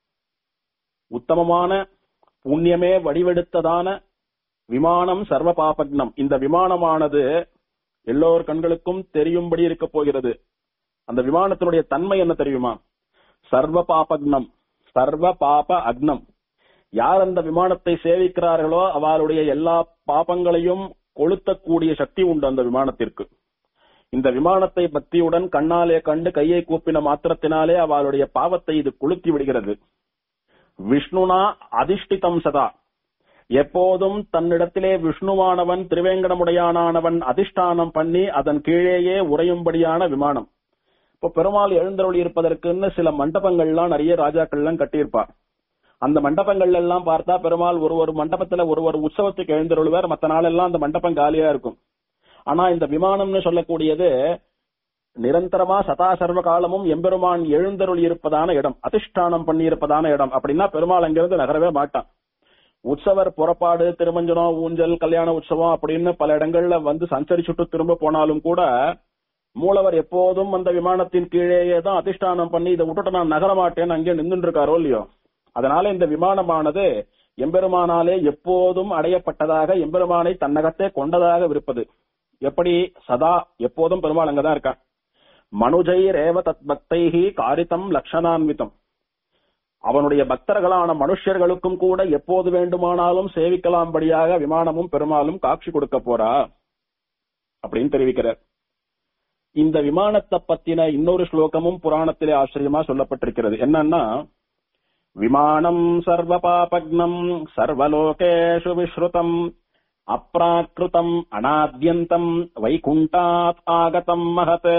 உத்தமமான புண்ணியமே வடிவெடுத்ததான விமானம் சர்வ பாபக்னம் இந்த விமானமானது எல்லோர் கண்களுக்கும் தெரியும்படி இருக்க போகிறது அந்த விமானத்தினுடைய தன்மை என்ன தெரியுமா சர்வ பாபக்னம் சர்வ பாப அக்னம் யார் அந்த விமானத்தை சேவிக்கிறார்களோ அவளுடைய எல்லா பாபங்களையும் கொளுத்தக்கூடிய சக்தி உண்டு அந்த விமானத்திற்கு இந்த விமானத்தை பக்தியுடன் கண்ணாலே கண்டு கையை கூப்பின மாத்திரத்தினாலே அவளுடைய பாவத்தை இது கொளுத்தி விடுகிறது விஷ்ணுனா அதிஷ்டிதம் சதா எப்போதும் தன்னிடத்திலே விஷ்ணுவானவன் திருவேங்கடமுடையானவன் அதிஷ்டானம் பண்ணி அதன் கீழேயே உறையும்படியான விமானம் இப்போ பெருமாள் எழுந்தருளி இருப்பதற்குன்னு சில மண்டபங்கள்லாம் நிறைய ராஜாக்கள்லாம் கட்டியிருப்பா அந்த மண்டபங்கள் எல்லாம் பார்த்தா பெருமாள் ஒரு ஒரு மண்டபத்துல ஒரு ஒரு உற்சவத்துக்கு எழுந்தருளுவார் மத்த நாளெல்லாம் அந்த மண்டபம் காலியா இருக்கும் ஆனா இந்த விமானம்னு சொல்லக்கூடியது நிரந்தரமா சதா சர்வ காலமும் எம்பெருமான் எழுந்தருளி இருப்பதான இடம் அதிஷ்டானம் பண்ணி இருப்பதான இடம் அப்படின்னா பெருமாள் அங்கிருந்து நகரவே மாட்டான் உற்சவர் புறப்பாடு திருமஞ்சனம் ஊஞ்சல் கல்யாண உற்சவம் அப்படின்னு பல இடங்கள்ல வந்து சஞ்சரிச்சுட்டு திரும்ப போனாலும் கூட மூலவர் எப்போதும் அந்த விமானத்தின் கீழேயே தான் அதிஷ்டானம் பண்ணி இதை விட்டுட்டு நான் நகர மாட்டேன்னு அங்கே நின்று இருக்காரோ இல்லையோ அதனால இந்த விமானமானது எம்பெருமானாலே எப்போதும் அடையப்பட்டதாக எம்பெருமானை தன்னகத்தே கொண்டதாக இருப்பது எப்படி சதா எப்போதும் பெருமாள் அங்கதான் இருக்கான் மனுஜை ரேவ தத் பக்தைஹி காரிதம் லட்சணான்விதம் அவனுடைய பக்தர்களான மனுஷர்களுக்கும் கூட எப்போது வேண்டுமானாலும் சேவிக்கலாம்படியாக விமானமும் பெருமாளும் காட்சி கொடுக்க போறா அப்படின்னு தெரிவிக்கிறார் இந்த விமானத்தை பத்தின இன்னொரு ஸ்லோகமும் புராணத்திலே ஆச்சரியமா சொல்லப்பட்டிருக்கிறது என்னன்னா விமானம் சர்வ பாபக்னம் சர்வலோகேஷு விஸ்ருதம் அப்ராக்கிருதம் அனாத்யந்தம் வைகுண்டாத் ஆகதம் மகத்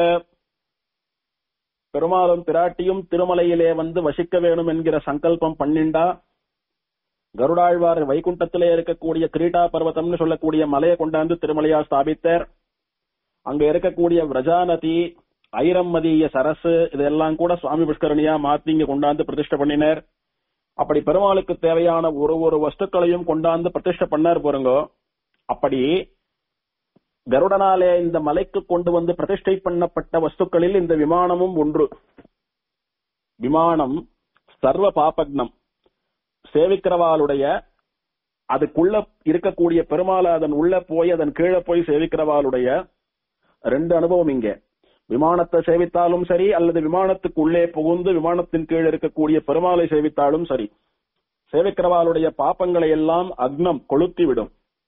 பெருமாளும் பிராட்டியும் திருமலையிலே வந்து வசிக்க வேணும் என்கிற சங்கல்பம் பண்ணிண்டா கருடாழ்வார் வைகுண்டத்திலே இருக்கக்கூடிய கிரீட்டா பர்வதம்னு சொல்லக்கூடிய மலையை கொண்டாந்து திருமலையா ஸ்தாபித்தார் அங்க இருக்கக்கூடிய விரஜாநதி ஐரம்மதிய சரசு இதெல்லாம் கூட சுவாமி புஷ்கரணியா மாத்தி இங்க கொண்டாந்து பிரதிஷ்டை பண்ணினார் அப்படி பெருமாளுக்கு தேவையான ஒரு ஒரு வஸ்துக்களையும் கொண்டாந்து பிரதிஷ்டை பண்ணார் பாருங்க அப்படி கருடனாலே இந்த மலைக்கு கொண்டு வந்து பிரதிஷ்டை பண்ணப்பட்ட வஸ்துக்களில் இந்த விமானமும் ஒன்று விமானம் சர்வ பாபக்னம் சேவிக்கிறவாளுடைய அதுக்குள்ள இருக்கக்கூடிய பெருமாளை அதன் உள்ள போய் அதன் கீழே போய் சேவிக்கிறவாளுடைய ரெண்டு அனுபவம் இங்க விமானத்தை சேவித்தாலும் சரி அல்லது விமானத்துக்கு உள்ளே புகுந்து விமானத்தின் கீழ் இருக்கக்கூடிய பெருமாளை சேவித்தாலும் சரி சேவிக்கிறவாளுடைய பாப்பங்களை எல்லாம் அக்னம் கொளுத்தி விடும்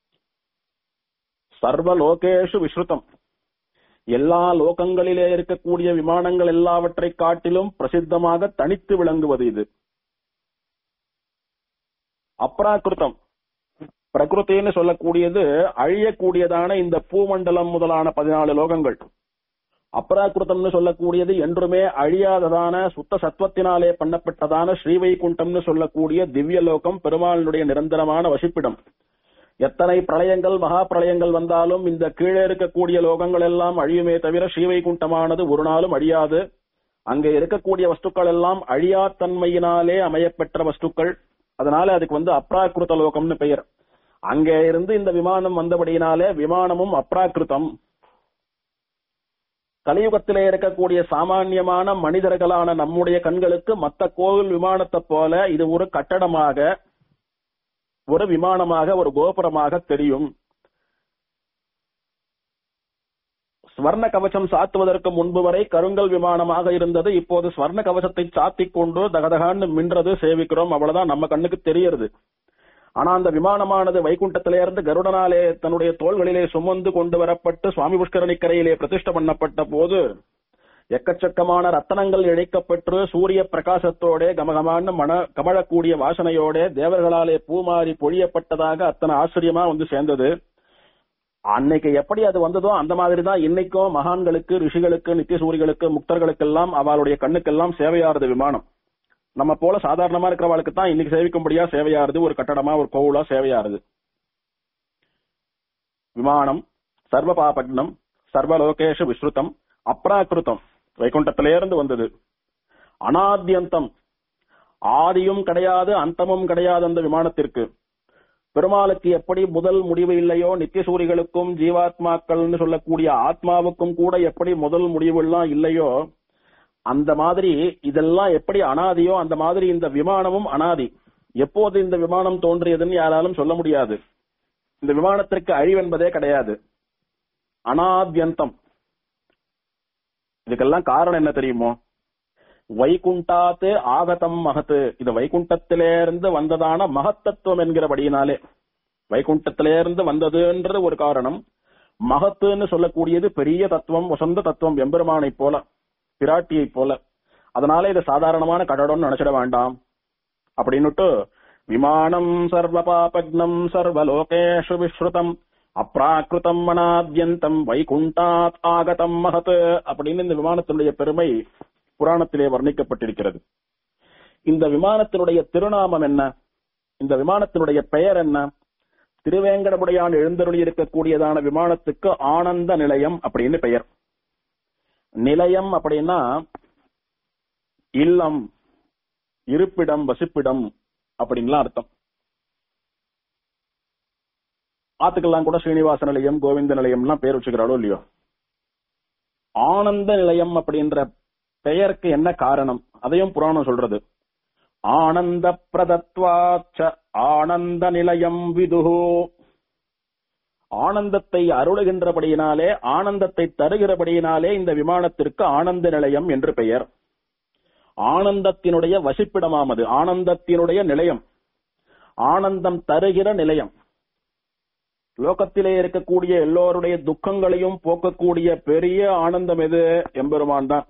சர்வ லோகேஷு விஸ்ருதம் எல்லா லோகங்களிலே இருக்கக்கூடிய விமானங்கள் எல்லாவற்றை காட்டிலும் பிரசித்தமாக தனித்து விளங்குவது இது அப்ராக்கிருத்தம் பிரகிருத்தின்னு சொல்லக்கூடியது அழியக்கூடியதான இந்த பூமண்டலம் முதலான பதினாலு லோகங்கள் அப்ராக்கிருத்தம்னு சொல்லக்கூடியது என்றுமே அழியாததான சுத்த சத்வத்தினாலே பண்ணப்பட்டதான ஸ்ரீவைகுண்டம்னு சொல்லக்கூடிய திவ்ய லோகம் பெருமாளுடைய நிரந்தரமான வசிப்பிடம் எத்தனை பிரளயங்கள் மகா பிரளயங்கள் வந்தாலும் இந்த கீழே இருக்கக்கூடிய லோகங்கள் எல்லாம் அழியுமே தவிர ஸ்ரீவைகுண்டமானது ஒரு நாளும் அழியாது அங்கே இருக்கக்கூடிய வஸ்துக்கள் எல்லாம் அழியாத்தன்மையினாலே அமையப்பெற்ற வஸ்துக்கள் அதனால அதுக்கு வந்து அப்ராக்கிருத லோகம்னு பெயர் அங்கே இருந்து இந்த விமானம் வந்தபடியினாலே விமானமும் அப்ராக்கிருதம் கலியுகத்திலே இருக்கக்கூடிய சாமானியமான மனிதர்களான நம்முடைய கண்களுக்கு மத்த கோவில் விமானத்தை போல இது ஒரு கட்டடமாக ஒரு விமானமாக ஒரு கோபுரமாக தெரியும் ஸ்வர்ண கவசம் சாத்துவதற்கு முன்பு வரை கருங்கல் விமானமாக இருந்தது இப்போது ஸ்வர்ண கவசத்தை சாத்திக் கொண்டு தகதகான்னு மின்றது சேவிக்கிறோம் அவ்வளவுதான் நம்ம கண்ணுக்கு தெரியறது ஆனா அந்த விமானமானது வைகுண்டத்திலிருந்து கருடனாலே தன்னுடைய தோள்களிலே சுமந்து கொண்டு வரப்பட்டு சுவாமி புஷ்கரணி கரையிலே பிரதிஷ்ட பண்ணப்பட்ட போது எக்கச்சக்கமான ரத்தனங்கள் இழைக்கப்பெற்று சூரிய பிரகாசத்தோட கமகமான மன கமழக்கூடிய வாசனையோட தேவர்களாலே பூமாறி பொழியப்பட்டதாக அத்தனை ஆச்சரியமா வந்து சேர்ந்தது அன்னைக்கு எப்படி அது வந்ததோ அந்த மாதிரி தான் இன்னைக்கும் மகான்களுக்கு ரிஷிகளுக்கு நித்தியசூரிகளுக்கு முக்தர்களுக்கெல்லாம் அவளுடைய கண்ணுக்கெல்லாம் சேவையாறுது விமானம் நம்ம போல சாதாரணமா இருக்கிறவளுக்கு தான் இன்னைக்கு சேவிக்கும்படியா சேவையாறுது ஒரு கட்டடமா ஒரு கோவிலா சேவையாறுது விமானம் சர்வ பாபக்னம் சர்வலோகேஷ விஸ்ருதம் அப்ராக்கிருதம் வைகுண்டத்திலிருந்து வந்தது அனாத்யந்தம் ஆதியும் கிடையாது அந்தமும் கிடையாது அந்த விமானத்திற்கு பெருமாளுக்கு எப்படி முதல் முடிவு இல்லையோ நித்தியசூரிகளுக்கும் ஜீவாத்மாக்கள்னு சொல்லக்கூடிய ஆத்மாவுக்கும் கூட எப்படி முதல் முடிவுலாம் இல்லையோ அந்த மாதிரி இதெல்லாம் எப்படி அனாதியோ அந்த மாதிரி இந்த விமானமும் அனாதி எப்போது இந்த விமானம் தோன்றியதுன்னு யாராலும் சொல்ல முடியாது இந்த விமானத்திற்கு அழிவென்பதே கிடையாது அனாத்யந்தம் இதுக்கெல்லாம் காரணம் என்ன தெரியுமோ வைகுண்டாத்து ஆகதம் மகத்து இது வைகுண்டத்திலிருந்து வந்ததான மகத்தத்துவம் என்கிறபடியினாலே வைகுண்டத்திலிருந்து வந்ததுன்றது ஒரு காரணம் மகத்துன்னு சொல்லக்கூடியது பெரிய தத்துவம் வசந்த தத்துவம் எம்பெருமானை போல பிராட்டியை போல அதனால இது சாதாரணமான கடடம்னு நினைச்சிட வேண்டாம் அப்படின்னுட்டு விமானம் சர்வ பாபக்னம் சர்வலோகேஷு விஸ்ருதம் அப்ராக்கிருதம் மனாத்யந்தம் வைகுண்டாத் ஆகதம் மகத் அப்படின்னு இந்த விமானத்தினுடைய பெருமை புராணத்திலே வர்ணிக்கப்பட்டிருக்கிறது இந்த விமானத்தினுடைய திருநாமம் என்ன இந்த விமானத்தினுடைய பெயர் என்ன திருவேங்கடமுடையான் எழுந்தருளி இருக்கக்கூடியதான விமானத்துக்கு ஆனந்த நிலையம் அப்படின்னு பெயர் நிலையம் அப்படின்னா இல்லம் இருப்பிடம் வசிப்பிடம் அப்படின்லாம் அர்த்தம் ஆத்துக்கெல்லாம் கூட ஸ்ரீனிவாச நிலையம் கோவிந்த நிலையம்லாம் பேர் வச்சுக்கிறாளோ இல்லையோ ஆனந்த நிலையம் அப்படின்ற பெயருக்கு என்ன காரணம் அதையும் புராணம் சொல்றது ஆனந்த பிரதத்வாச்ச ஆனந்த நிலையம் விதுகு ஆனந்தத்தை அருளுகின்றபடியினாலே ஆனந்தத்தை தருகிறபடியினாலே இந்த விமானத்திற்கு ஆனந்த நிலையம் என்று பெயர் ஆனந்தத்தினுடைய வசிப்பிடமாமது ஆனந்தத்தினுடைய நிலையம் ஆனந்தம் தருகிற நிலையம் லோகத்திலே இருக்கக்கூடிய எல்லோருடைய துக்கங்களையும் போக்கக்கூடிய பெரிய ஆனந்தம் எது எம்பெருமான் தான்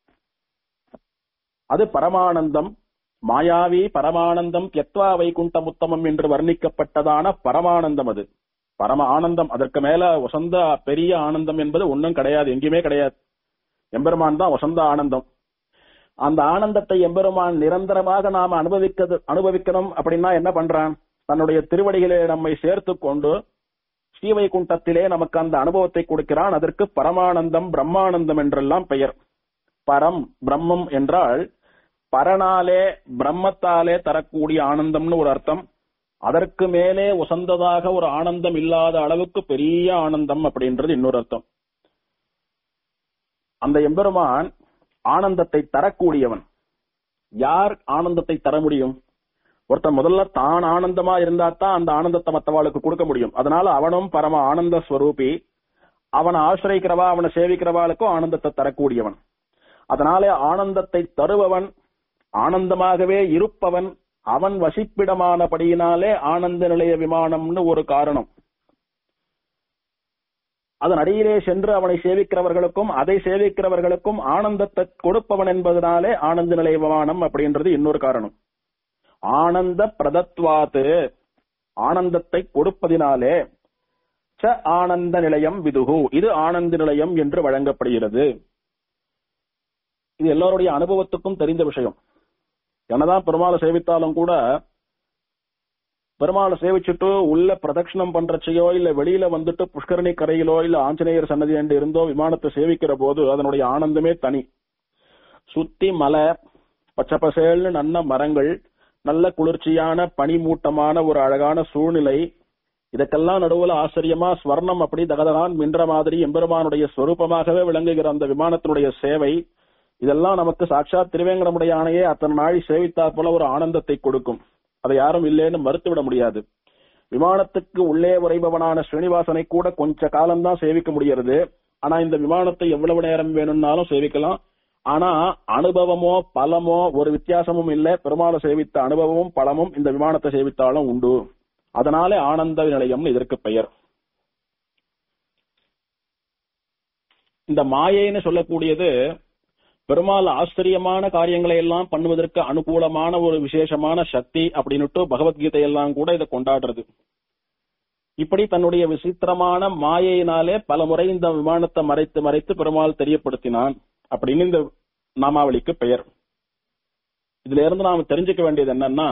அது பரமானந்தம் மாயாவி பரமானந்தம் தியத்வா வைகுண்டம் உத்தமம் என்று வர்ணிக்கப்பட்டதான பரமானந்தம் அது பரம ஆனந்தம் அதற்கு மேல வசந்த பெரிய ஆனந்தம் என்பது ஒன்றும் கிடையாது எங்கேயுமே கிடையாது எம்பெருமான் தான் வசந்த ஆனந்தம் அந்த ஆனந்தத்தை எம்பெருமான் நிரந்தரமாக நாம அனுபவிக்கிறது அனுபவிக்கணும் அப்படின்னா என்ன பண்றான் தன்னுடைய திருவடிகளை நம்மை சேர்த்து கொண்டு ஸ்ரீவைகுண்டத்திலே நமக்கு அந்த அனுபவத்தை கொடுக்கிறான் அதற்கு பரமானந்தம் பிரம்மானந்தம் என்றெல்லாம் பெயர் பரம் பிரம்மம் என்றால் பரனாலே பிரம்மத்தாலே தரக்கூடிய ஆனந்தம்னு ஒரு அர்த்தம் அதற்கு மேலே உசந்ததாக ஒரு ஆனந்தம் இல்லாத அளவுக்கு பெரிய ஆனந்தம் அப்படின்றது இன்னொரு அர்த்தம் அந்த எம்பெருமான் ஆனந்தத்தை தரக்கூடியவன் யார் ஆனந்தத்தை தர முடியும் ஒருத்தன் முதல்ல தான் ஆனந்தமா இருந்தா தான் அந்த ஆனந்தத்தை மத்தவாளுக்கு கொடுக்க முடியும் அதனால அவனும் பரம ஆனந்த ஸ்வரூபி அவனை ஆசிரியக்கிறவா அவனை சேவிக்கிறவாளுக்கும் ஆனந்தத்தை தரக்கூடியவன் அதனாலே ஆனந்தத்தை தருபவன் ஆனந்தமாகவே இருப்பவன் அவன் வசிப்பிடமானபடியினாலே ஆனந்த நிலைய விமானம்னு ஒரு காரணம் அதன் அடியிலே சென்று அவனை சேவிக்கிறவர்களுக்கும் அதை சேவிக்கிறவர்களுக்கும் ஆனந்தத்தை கொடுப்பவன் என்பதனாலே ஆனந்த நிலைய விமானம் அப்படின்றது இன்னொரு காரணம் ஆனந்த பிரதத்வாத்து ஆனந்தத்தை கொடுப்பதினாலே ச ஆனந்த நிலையம் விதுகு இது ஆனந்த நிலையம் என்று வழங்கப்படுகிறது இது எல்லோருடைய அனுபவத்துக்கும் தெரிந்த விஷயம் என்னதான் பெருமாளை சேவித்தாலும் கூட பெருமாளை சேவிச்சுட்டு உள்ள பிரதட்சணம் பண்றச்சையோ இல்ல வெளியில வந்துட்டு புஷ்கரணி கரையிலோ இல்ல ஆஞ்சநேயர் சன்னதி என்று இருந்தோ விமானத்தை சேவிக்கிற போது அதனுடைய ஆனந்தமே தனி சுத்தி மலை பச்சை பசேல்னு நல்ல மரங்கள் நல்ல குளிர்ச்சியான பனிமூட்டமான ஒரு அழகான சூழ்நிலை இதற்கெல்லாம் நடுவுல ஆச்சரியமா ஸ்வர்ணம் அப்படி தகதகான் மின்ற மாதிரி எம்பெருமானுடைய ஸ்வரூபமாகவே விளங்குகிற அந்த விமானத்தினுடைய சேவை இதெல்லாம் நமக்கு சாட்சாத் திருவேங்கடமுடைய ஆணையே அத்தனை நாள் சேவித்தா போல ஒரு ஆனந்தத்தை கொடுக்கும் அதை யாரும் இல்லைன்னு மறுத்துவிட முடியாது விமானத்துக்கு உள்ளே உறைபவனான ஸ்ரீனிவாசனை கூட கொஞ்ச காலம்தான் சேவிக்க முடிகிறது ஆனா இந்த விமானத்தை எவ்வளவு நேரம் வேணும்னாலும் சேவிக்கலாம் ஆனா அனுபவமோ பலமோ ஒரு வித்தியாசமும் இல்ல பெருமாளை சேவித்த அனுபவமும் பலமும் இந்த விமானத்தை சேவித்தாலும் உண்டு அதனாலே ஆனந்த நிலையம்னு இதற்கு பெயர் இந்த மாயைன்னு சொல்லக்கூடியது பெருமாள் ஆச்சரியமான காரியங்களை எல்லாம் பண்ணுவதற்கு அனுகூலமான ஒரு விசேஷமான சக்தி அப்படின்னுட்டு பகவத்கீதை எல்லாம் கூட இதை கொண்டாடுறது இப்படி தன்னுடைய விசித்திரமான மாயையினாலே பல முறை இந்த விமானத்தை மறைத்து மறைத்து பெருமாள் தெரியப்படுத்தினான் அப்படின்னு இந்த நாமாவளிக்கு பெயர் இதுல இருந்து நாம் தெரிஞ்சுக்க வேண்டியது என்னன்னா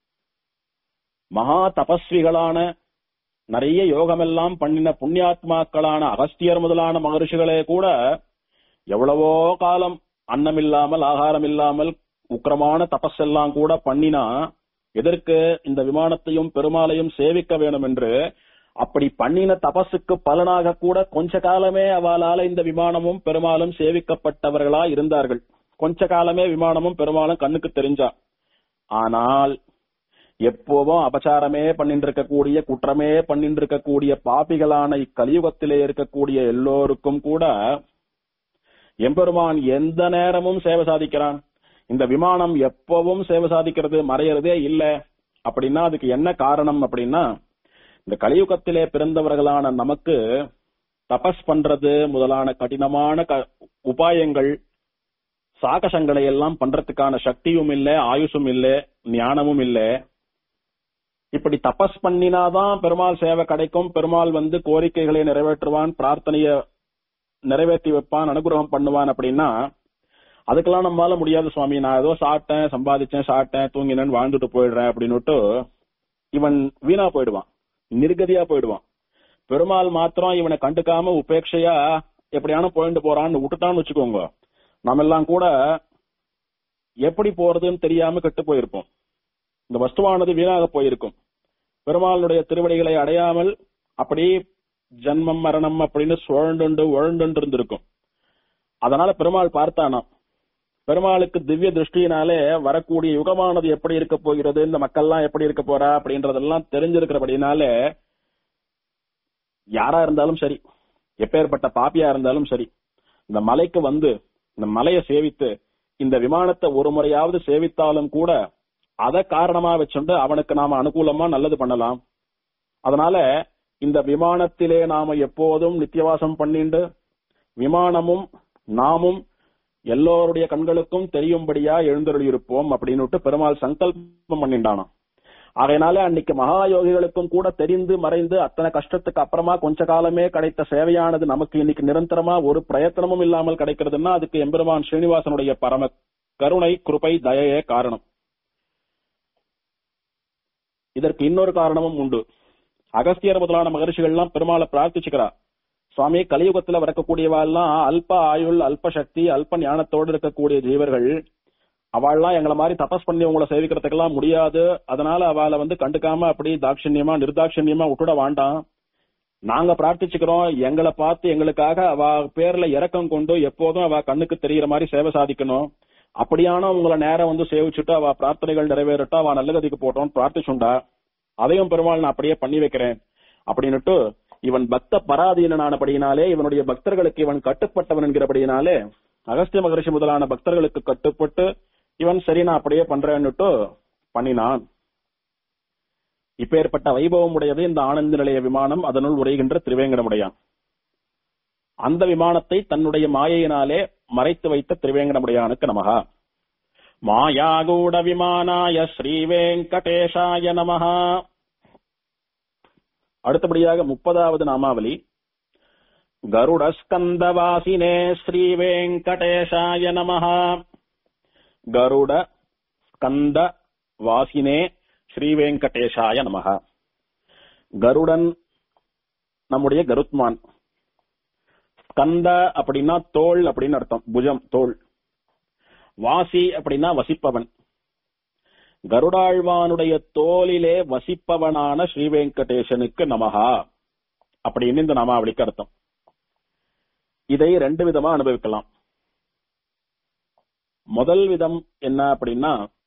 மகா தபஸ்விகளான நிறைய யோகமெல்லாம் பண்ணின புண்ணியாத்மாக்களான அகஸ்தியர் முதலான மகர்ஷிகளே கூட எவ்வளவோ காலம் அன்னம் இல்லாமல் ஆகாரம் இல்லாமல் உக்கிரமான தபஸ் எல்லாம் கூட பண்ணினா எதற்கு இந்த விமானத்தையும் பெருமாளையும் சேவிக்க வேணும் என்று அப்படி பண்ணின தபசுக்கு பலனாக கூட கொஞ்ச காலமே அவளால இந்த விமானமும் பெருமாளும் சேவிக்கப்பட்டவர்களா இருந்தார்கள் கொஞ்ச காலமே விமானமும் பெருமாளும் கண்ணுக்கு தெரிஞ்சா ஆனால் எப்போதும் அபச்சாரமே பண்ணிட்டு இருக்கக்கூடிய குற்றமே பண்ணிட்டு இருக்கக்கூடிய பாபிகளான இக்கலியுகத்திலே இருக்கக்கூடிய எல்லோருக்கும் கூட எம்பெருமான் எந்த நேரமும் சேவை சாதிக்கிறான் இந்த விமானம் எப்பவும் சேவை சாதிக்கிறது மறையறதே இல்ல அப்படின்னா அதுக்கு என்ன காரணம் அப்படின்னா இந்த கலியுகத்திலே பிறந்தவர்களான நமக்கு தபஸ் பண்றது முதலான கடினமான க- உபாயங்கள் சாகசங்களை எல்லாம் பண்றதுக்கான சக்தியும் இல்ல ஆயுசும் இல்ல ஞானமும் இல்ல இப்படி தபஸ் பண்ணினாதான் பெருமாள் சேவை கிடைக்கும் பெருமாள் வந்து கோரிக்கைகளை நிறைவேற்றுவான் பிரார்த்தனைய நிறைவேற்றி வைப்பான் அனுகிரகம் பண்ணுவான் அப்படின்னா அதுக்கெல்லாம் நம்மளால முடியாது சுவாமி நான் ஏதோ சாப்பிட்டேன் சம்பாதிச்சேன் சாப்பிட்டேன் தூங்கினேன் வாழ்ந்துட்டு போயிடுறேன் அப்படின்னுட்டு இவன் வீணா போயிடுவான் நிர்கதியா போயிடுவான் பெருமாள் மாத்திரம் இவனை கண்டுக்காம உபேட்சையா எப்படியான போயிட்டு போறான்னு விட்டுட்டான்னு வச்சுக்கோங்க நம்ம எல்லாம் கூட எப்படி போறதுன்னு தெரியாம கெட்டு போயிருப்போம் இந்த வஸ்துவானது வீணாக போயிருக்கும் பெருமாளுடைய திருவடிகளை அடையாமல் அப்படி ஜன்மம் மரணம் அப்படின்னு சுழண்டு உழண்டு இருந்திருக்கும் அதனால பெருமாள் பார்த்தானாம் பெருமாளுக்கு திவ்ய திருஷ்டியினாலே வரக்கூடிய யுகமானது எப்படி இருக்க போகிறது இந்த மக்கள்லாம் எப்படி இருக்க போறா அப்படின்றதெல்லாம் தெரிஞ்சிருக்கிறபடினாலே யாரா இருந்தாலும் சரி எப்பேற்பட்ட பாப்பியா இருந்தாலும் சரி இந்த மலைக்கு வந்து இந்த மலையை சேவித்து இந்த விமானத்தை ஒரு முறையாவது சேவித்தாலும் கூட அத காரணமா வச்சுண்டு அவனுக்கு நாம அனுகூலமா நல்லது பண்ணலாம் அதனால இந்த விமானத்திலே நாம எப்போதும் நித்தியவாசம் பண்ணிண்டு விமானமும் நாமும் எல்லோருடைய கண்களுக்கும் தெரியும்படியா எழுந்தருளி இருப்போம் அப்படின்னுட்டு பெருமாள் சங்கல்பம் பண்ணிண்டானாம் ஆகையினால அன்னைக்கு மகா யோகிகளுக்கும் கூட தெரிந்து மறைந்து அத்தனை கஷ்டத்துக்கு அப்புறமா கொஞ்ச காலமே கிடைத்த சேவையானது நமக்கு இன்னைக்கு நிரந்தரமா ஒரு பிரயத்தனமும் இல்லாமல் கிடைக்கிறதுன்னா அதுக்கு எம்பெருமான் ஸ்ரீனிவாசனுடைய பரம கருணை கிருபை தயையே காரணம் இதற்கு இன்னொரு காரணமும் உண்டு அகஸ்தியர் முதலான மகர்ஷிகள் எல்லாம் பெருமாளை பிரார்த்திச்சுக்கிறா சுவாமி கலியுகத்துல வரக்கூடியவா எல்லாம் அல்ப ஆயுள் அல்ப சக்தி அல்ப ஞானத்தோடு இருக்கக்கூடிய ஜீவர்கள் அவள்லாம் எங்களை மாதிரி தபஸ் பண்ணி உங்களை சேவிக்கிறதுக்கெல்லாம் முடியாது அதனால அவளை வந்து கண்டுக்காம அப்படி தாட்சண்யமா நிர்தாட்சண்யமா விட்டுட வேண்டாம் நாங்க பிரார்த்திச்சுக்கிறோம் எங்களை பார்த்து எங்களுக்காக அவ பேர்ல இரக்கம் கொண்டு எப்போதும் அவ கண்ணுக்கு தெரியற மாதிரி சேவை சாதிக்கணும் அப்படியான உங்களை நேரம் வந்து சேவிச்சுட்டு அவ பிரார்த்தனைகள் நிறைவேறட்டும் அவ நல்ல கதிக்கு போட்டோம் பிரார்த்திச்சுண்டா அதையும் பெருமாள் நான் அப்படியே பண்ணி வைக்கிறேன் அப்படின்னுட்டு இவன் பக்த பராதீனானபடியினாலே இவனுடைய பக்தர்களுக்கு இவன் கட்டுப்பட்டவன் என்கிறபடியினாலே அகஸ்திய மகரிஷி முதலான பக்தர்களுக்கு கட்டுப்பட்டு இவன் சரி நான் அப்படியே பண்றேன்னுட்டு பண்ணினான் இப்பேற்பட்ட வைபவம் உடையது இந்த ஆனந்த நிலைய விமானம் அதனுள் உரைகின்ற திருவேங்கடமுடையான் அந்த விமானத்தை தன்னுடைய மாயையினாலே மறைத்து வைத்த திருவேங்கடமுடையானுக்கு நமகா மாயாகூட விமானாய ஸ்ரீவேங்கடேஷாய நமஹா அடுத்தபடியாக முப்பதாவது நாமாவலி கருடஸ்கந்தவாசினே ஸ்ரீவேங்கடேஷாய நமஹா கருட ஸ்கந்த வாசினே ஸ்ரீவேங்கடேஷாய நமஹா கருடன் நம்முடைய கருத்மான் ஸ்கந்த அப்படின்னா தோல் அப்படின்னு அர்த்தம் புஜம் தோல் வாசி அப்படின்னா வசிப்பவன் கருடாழ்வானுடைய தோலிலே வசிப்பவனான ஸ்ரீவேங்கடேசனுக்கு நமகா அப்படின்னு இந்த நாமாவளிக்கு அர்த்தம் இதை ரெண்டு விதமா அனுபவிக்கலாம் முதல் விதம் என்ன அப்படின்னா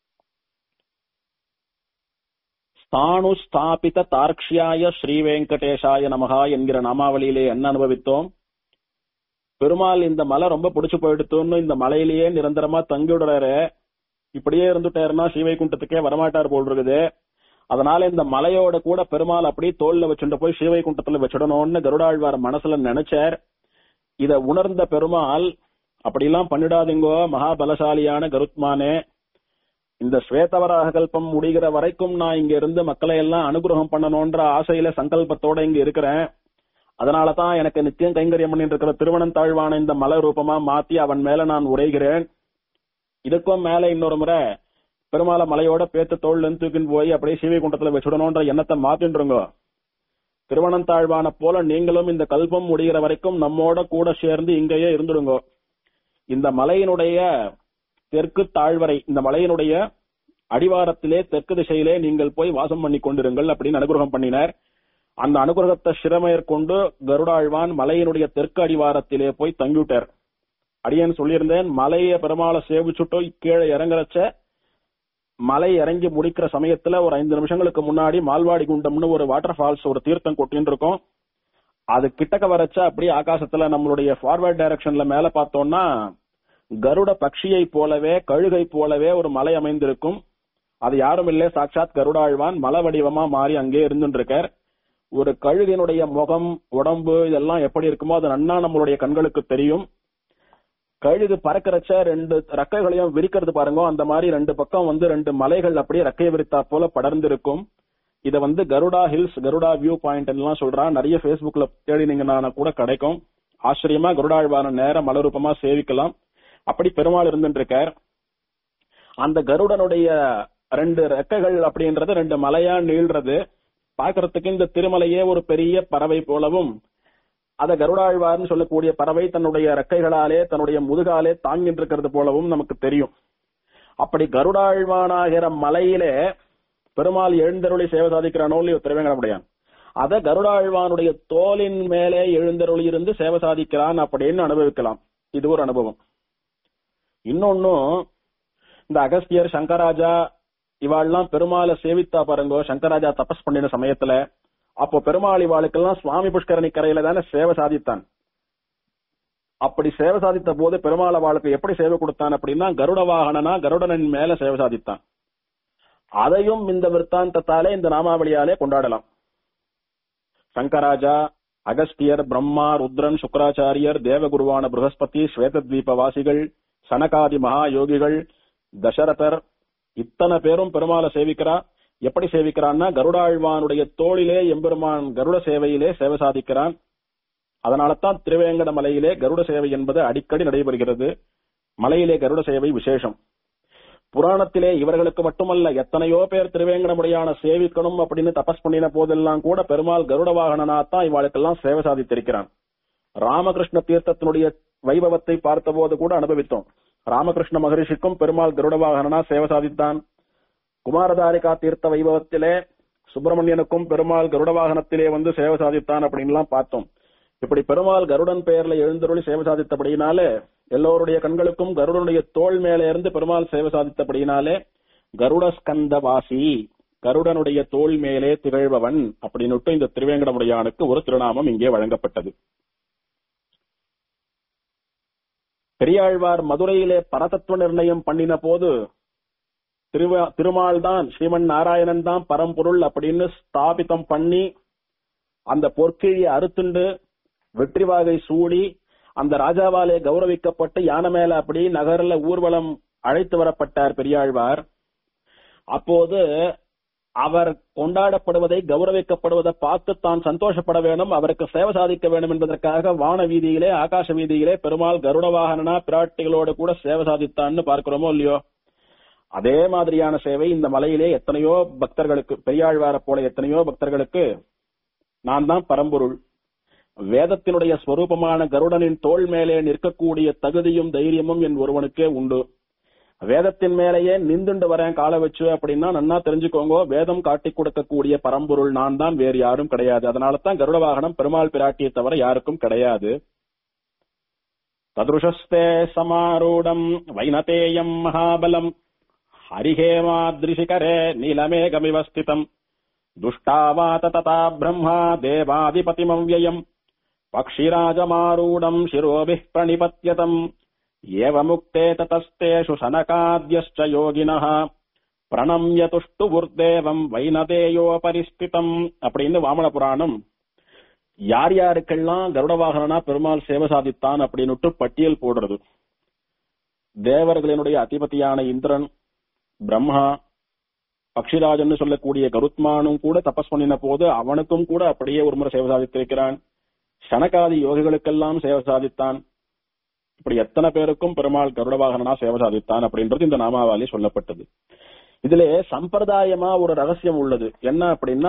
ஸ்தானு ஸ்தாபித தார்க்ஷியாய ஸ்ரீவேங்கடேஷாய நமகா என்கிற நாமாவளியிலே என்ன அனுபவித்தோம் பெருமாள் இந்த மலை ரொம்ப பிடிச்சு போயிடுத்தோன்னு இந்த மலையிலேயே நிரந்தரமா தங்கி விடுறாரு இப்படியே இருந்துட்டாருன்னா ஸ்ரீவைகுண்டத்துக்கே வரமாட்டார் போல் இருக்குது அதனால இந்த மலையோட கூட பெருமாள் அப்படி தோல்ல வச்சுட்டு போய் ஸ்ரீவைகுண்டத்துல வச்சிடணும்னு கருடாழ்வார் மனசுல நினைச்சார் இத உணர்ந்த பெருமாள் அப்படிலாம் பண்ணிடாதீங்கோ மகாபலசாலியான கருத்மானே இந்த ஸ்வேதவராக கல்பம் முடிகிற வரைக்கும் நான் இங்க இருந்து மக்களை எல்லாம் அனுகிரகம் பண்ணணும்ன்ற ஆசையில சங்கல்பத்தோட இங்க இருக்கிறேன் அதனாலதான் எனக்கு நித்தியம் கைங்கரியம் பண்ணிட்டு இருக்கிற திருவனந்தாழ்வான இந்த மலை ரூபமா மாத்தி அவன் மேல நான் உரைகிறேன் இதுக்கும் மேல இன்னொரு முறை பெருமாளை மலையோட பேத்து தோல்ல தூக்கின்னு போய் அப்படியே சீவைகுண்டத்துல வச்சுடணும்ன்ற எண்ணத்தை மாத்தின்றுங்க திருவனந்தாழ்வான போல நீங்களும் இந்த கல்பம் முடிகிற வரைக்கும் நம்மோட கூட சேர்ந்து இங்கேயே இருந்துடுங்க இந்த மலையினுடைய தெற்கு தாழ்வரை இந்த மலையினுடைய அடிவாரத்திலே தெற்கு திசையிலே நீங்கள் போய் வாசம் பண்ணி கொண்டிருங்கள் அப்படின்னு அனுகிரகம் பண்ணினார் அந்த அனுகிரகத்தை சிறமேற்கொண்டு கருடாழ்வான் மலையினுடைய தெற்கு அடிவாரத்திலே போய் தங்கிவிட்டார் அடியேன் சொல்லியிருந்தேன் மலையை பெருமாளை சேவிச்சுட்டோ கீழே இறங்குறச்ச மலை இறங்கி முடிக்கிற சமயத்துல ஒரு ஐந்து நிமிஷங்களுக்கு முன்னாடி மால்வாடி குண்டம்னு ஒரு வாட்டர் ஃபால்ஸ் ஒரு தீர்த்தம் கொட்டின்னு இருக்கும் அது கிட்டக்க வரச்ச அப்படியே ஆகாசத்துல நம்மளுடைய ஃபார்வர்ட் டைரக்ஷன்ல மேல பார்த்தோம்னா கருட பக்ஷியை போலவே கழுகை போலவே ஒரு மலை அமைந்திருக்கும் அது யாரும் இல்லை சாட்சாத் கருடாழ்வான் மலை வடிவமா மாறி அங்கே இருந்துட்டு இருக்கார் ஒரு கழுகினுடைய முகம் உடம்பு இதெல்லாம் எப்படி இருக்குமோ அது நன்னா நம்மளுடைய கண்களுக்கு தெரியும் கழுகு பறக்கிறச்ச ரெண்டு ரெக்கைகளையும் விரிக்கிறது பாருங்க அந்த மாதிரி ரெண்டு பக்கம் வந்து ரெண்டு மலைகள் அப்படியே ரெக்கையை விரித்தா போல படர்ந்திருக்கும் இத வந்து Garuda hills Garuda view point எல்லாம் சொல்றான் நிறைய Facebookல தேடினீங்கன்னா கூட கிடைக்கும் ஆச்சரியமா கருடாழ்வான நேர மலரூபமா சேவிக்கலாம் அப்படி பெருமாள் இருந்துட்டு இருக்கார் அந்த கருடனுடைய ரெண்டு ரெக்கைகள் அப்படின்றது ரெண்டு மலையா நீள்றது பாக்குறதுக்கு இந்த திருமலையே ஒரு பெரிய பறவை போலவும் அத கருடாழ்வார்னு சொல்லக்கூடிய பறவை தன்னுடைய ரெக்கைகளாலே தன்னுடைய முதுகாலே தாங்கிட்டு இருக்கிறது போலவும் நமக்கு தெரியும் அப்படி கருடாழ்வானாகிற மலையிலே பெருமாள் எழுந்தருளி சேவை சாதிக்கிறானோ இல்லையோ திருவேங்கடமுடையான் அத கருடாழ்வானுடைய தோலின் மேலே எழுந்தருளி இருந்து சேவை சாதிக்கிறான் அப்படின்னு அனுபவிக்கலாம் இது ஒரு அனுபவம் இன்னொன்னும் இந்த அகஸ்தியர் சங்கராஜா இவாள்லாம் பெருமாளை சேவித்தா பாருங்க சங்கராஜா தபஸ் பண்ணின சமயத்துல அப்போ பெருமாள் இவாளுக்கெல்லாம் சுவாமி புஷ்கரணி கரையில தானே சேவை சாதித்தான் அப்படி சேவை சாதித்த போது பெருமாள் அவளுக்கு எப்படி சேவை கொடுத்தான் அப்படின்னா கருட வாகனனா கருடனின் மேல சேவை சாதித்தான் அதையும் இந்த விற்த்தாந்தத்தாலே இந்த நாமாவளியாலே கொண்டாடலாம் சங்கராஜா அகஸ்தியர் பிரம்மா ருத்ரன் சுக்கராச்சாரியர் தேவகுருவான ப்ரகஸ்பதி ஸ்வேதத்வீப வாசிகள் சனகாதி மகா யோகிகள் தசரதர் இத்தனை பேரும் பெருமாளை சேவிக்கிறா எப்படி சேவிக்கிறான்னா கருடாழ்வானுடைய தோளிலே எம்பெருமான் கருட சேவையிலே சேவை சாதிக்கிறான் அதனாலதான் திருவேங்கட மலையிலே கருட சேவை என்பது அடிக்கடி நடைபெறுகிறது மலையிலே கருட சேவை விசேஷம் புராணத்திலே இவர்களுக்கு மட்டுமல்ல எத்தனையோ பேர் திருவேங்கடமுடையான சேவிக்கணும் அப்படின்னு தபஸ் பண்ணின போதெல்லாம் கூட பெருமாள் கருட வாகனனாத்தான் இவாளுக்கெல்லாம் சேவை சாதித்திருக்கிறான் ராமகிருஷ்ண தீர்த்தத்தினுடைய வைபவத்தை பார்த்தபோது கூட அனுபவித்தோம் ராமகிருஷ்ண மகரிஷிக்கும் பெருமாள் கருட வாகனனா சேவை சாதித்தான் குமாரதாரிகா தீர்த்த வைபவத்திலே சுப்பிரமணியனுக்கும் பெருமாள் கருட வாகனத்திலே வந்து சேவை சாதித்தான் அப்படின்லாம் பார்த்தோம் இப்படி பெருமாள் கருடன் பெயர்ல எழுந்தருளி சேவை சாதித்தபடியினாலே எல்லோருடைய கண்களுக்கும் கருடனுடைய தோல் மேலே இருந்து பெருமாள் சேவை சாதித்தபடியினாலே கருட ஸ்கந்த வாசி கருடனுடைய தோல் மேலே திகழ்பவன் அப்படின்னுட்டு இந்த திருவேங்கடமுடையானுக்கு ஒரு திருநாமம் இங்கே வழங்கப்பட்டது பெரியாழ்வார் மதுரையிலே பரதத்துவ நிர்ணயம் பண்ணின போது திருவ- திருமால் தான் ஸ்ரீமன் நாராயணன் தான் பரம்பொருள் அப்படின்னு ஸ்தாபிதம் பண்ணி அந்த பொற்கிழியை அறுத்துண்டு வெற்றி வாகை சூடி அந்த ராஜாவாலே கௌரவிக்கப்பட்டு யானை மேல அப்படி நகர்ல ஊர்வலம் அழைத்து வரப்பட்டார் பெரியாழ்வார் அப்போது அவர் கொண்டாடப்படுவதை கௌரவிக்கப்படுவதை பார்த்து தான் சந்தோஷப்பட வேண்டும் அவருக்கு சேவை சாதிக்க வேண்டும் என்பதற்காக வான வீதியிலே ஆகாச வீதியிலே பெருமாள் கருட வாகனனா பிராட்டிகளோடு கூட சேவை சாதித்தான்னு பார்க்கிறோமோ இல்லையோ அதே மாதிரியான சேவை இந்த மலையிலே எத்தனையோ பக்தர்களுக்கு பெரியாழ்வாரை போல எத்தனையோ பக்தர்களுக்கு நான் தான் பரம்பொருள் வேதத்தினுடைய ஸ்வரூபமான கருடனின் தோள் மேலே நிற்கக்கூடிய தகுதியும் தைரியமும் என் ஒருவனுக்கே உண்டு வேதத்தின் மேலேயே நிந்துண்டு வரேன் காலை வச்சு அப்படின்னா நன்னா தெரிஞ்சுக்கோங்க வேதம் காட்டி கொடுக்கக்கூடிய பரம்பொருள் நான் தான் வேறு யாரும் கிடையாது அதனால தான் கருட வாகனம் பெருமாள் பிராட்டியை தவிர யாருக்கும் கிடையாது ததுருஷஸ்தே சமாரூடம் வைனதேயம் மகாபலம் ஹரிஹேமாத்ரிசிகரே நீலமேகமிவ ஸ்திதம் दुष्टावात तथा ब्रह्मा देवाधिपतिमव्ययम् पक्षिराजमारूढम् शिरोभिः प्रणिपत्यतम् एवमुक्ते ततस्तेषु शनकाद्यश्च योगिनः பிரணம்ய துஷ்டு உர்தேவம் வைனதேயோ பரிஸ்திதம் அப்படின்னு வாமன புராணம் யார் யாருக்கெல்லாம் கருட வாகனனா பெருமாள் சேவை சாதித்தான் அப்படின்னுட்டு பட்டியல் போடுறது தேவர்களினுடைய அதிபதியான இந்திரன் பிரம்மா பக்ஷிராஜன் சொல்லக்கூடிய கருத்மானும் கூட தபஸ் பண்ணின போது அவனுக்கும் கூட அப்படியே ஒரு முறை சேவை சாதித்திருக்கிறான் சனகாதி யோகிகளுக்கெல்லாம் சேவை சாதித்தான் இப்படி எத்தனை பேருக்கும் பெருமாள் கருட வாகனனா சேவை சாதித்தான் அப்படின்றது இந்த நாமாவாலி சொல்லப்பட்டது இதுல சம்பிரதாயமா ஒரு ரகசியம் உள்ளது என்ன அப்படின்னா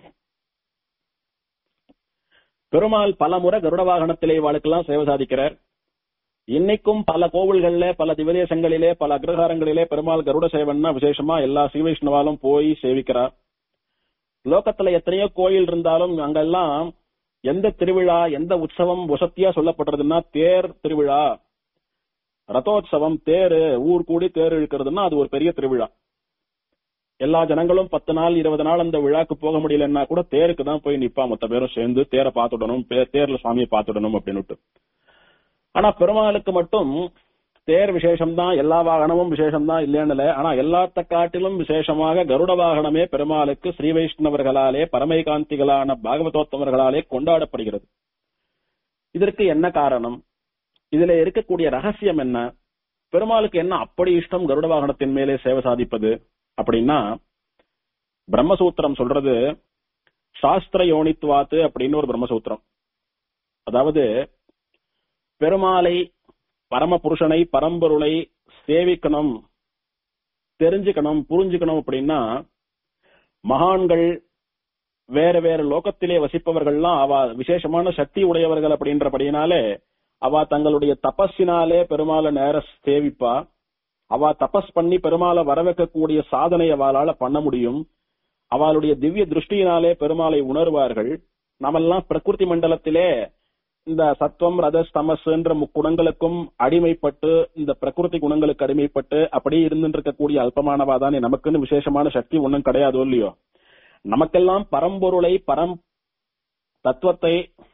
பெருமாள் பல முறை கருட வாகனத்திலே வாழ்க்கெல்லாம் சேவை சாதிக்கிறார் இன்னைக்கும் பல கோவில்கள்ல பல திவதேசங்களிலே பல அக்ரஹாரங்களிலே பெருமாள் கருட சேவன்னா விசேஷமா எல்லா ஸ்ரீவைஷ்ணவாலும் போய் சேவிக்கிறார் லோகத்துல எத்தனையோ கோயில் இருந்தாலும் அங்கெல்லாம் எந்த திருவிழா எந்த உற்சவம் வசத்தியா சொல்லப்படுறதுன்னா தேர் திருவிழா ரதோத்சவம் தேரு ஊர் கூடி தேர் இழுக்கிறதுன்னா அது ஒரு பெரிய திருவிழா எல்லா ஜனங்களும் பத்து நாள் இருபது நாள் அந்த விழாக்கு போக முடியலன்னா கூட தேருக்கு தான் போய் நிப்பா மொத்த பேரும் சேர்ந்து தேரை பார்த்துடணும் பே- தேர்ல சுவாமியை பார்த்துடணும் அப்படின்னுட்டு ஆனா பெருமாளுக்கு மட்டும் தேர் விசேஷம் தான் எல்லா வாகனமும் விசேஷம் தான் இல்லைன்னு ஆனா எல்லாத்த காட்டிலும் விசேஷமாக கருட வாகனமே பெருமாளுக்கு ஸ்ரீ வைஷ்ணவர்களாலே பரமைகாந்திகளான பாகவதோத்தமர்களாலே கொண்டாடப்படுகிறது இதற்கு என்ன காரணம் இதுல இருக்கக்கூடிய ரகசியம் என்ன பெருமாளுக்கு என்ன அப்படி இஷ்டம் கருட வாகனத்தின் மேலே சேவை சாதிப்பது அப்படின்னா பிரம்மசூத்திரம் சொல்றது சாஸ்திர யோனித்வாத்து அப்படின்னு ஒரு பிரம்மசூத்திரம் அதாவது பெருமாளை பரமபுருஷனை பரம்பொருளை சேவிக்கணும் தெரிஞ்சுக்கணும் புரிஞ்சுக்கணும் அப்படின்னா மகான்கள் வேற வேற லோகத்திலே வசிப்பவர்கள்லாம் அவ விசேஷமான சக்தி உடையவர்கள் அப்படின்றபடியினாலே அவ தங்களுடைய தபஸினாலே பெருமாளை நேர சேவிப்பா அவ தபஸ் பண்ணி பெருமாளை வரவைக்கக்கூடிய சாதனை அவளால பண்ண முடியும் அவளுடைய திவ்ய திருஷ்டியினாலே பெருமாளை உணர்வார்கள் நாமெல்லாம் பிரகிருதி மண்டலத்திலே இந்த சத்துவம் ரஜஸ் தமஸ் என்ற முக்குணங்களுக்கும் அடிமைப்பட்டு இந்த பிரகிருதி குணங்களுக்கு அடிமைப்பட்டு அப்படியே இருந்துட்டு இருக்கக்கூடிய அல்பமானவா தானே நமக்குன்னு விசேஷமான சக்தி ஒண்ணும் கிடையாதோ இல்லையோ நமக்கெல்லாம் பரம்பொருளை பரம் தத்துவத்தை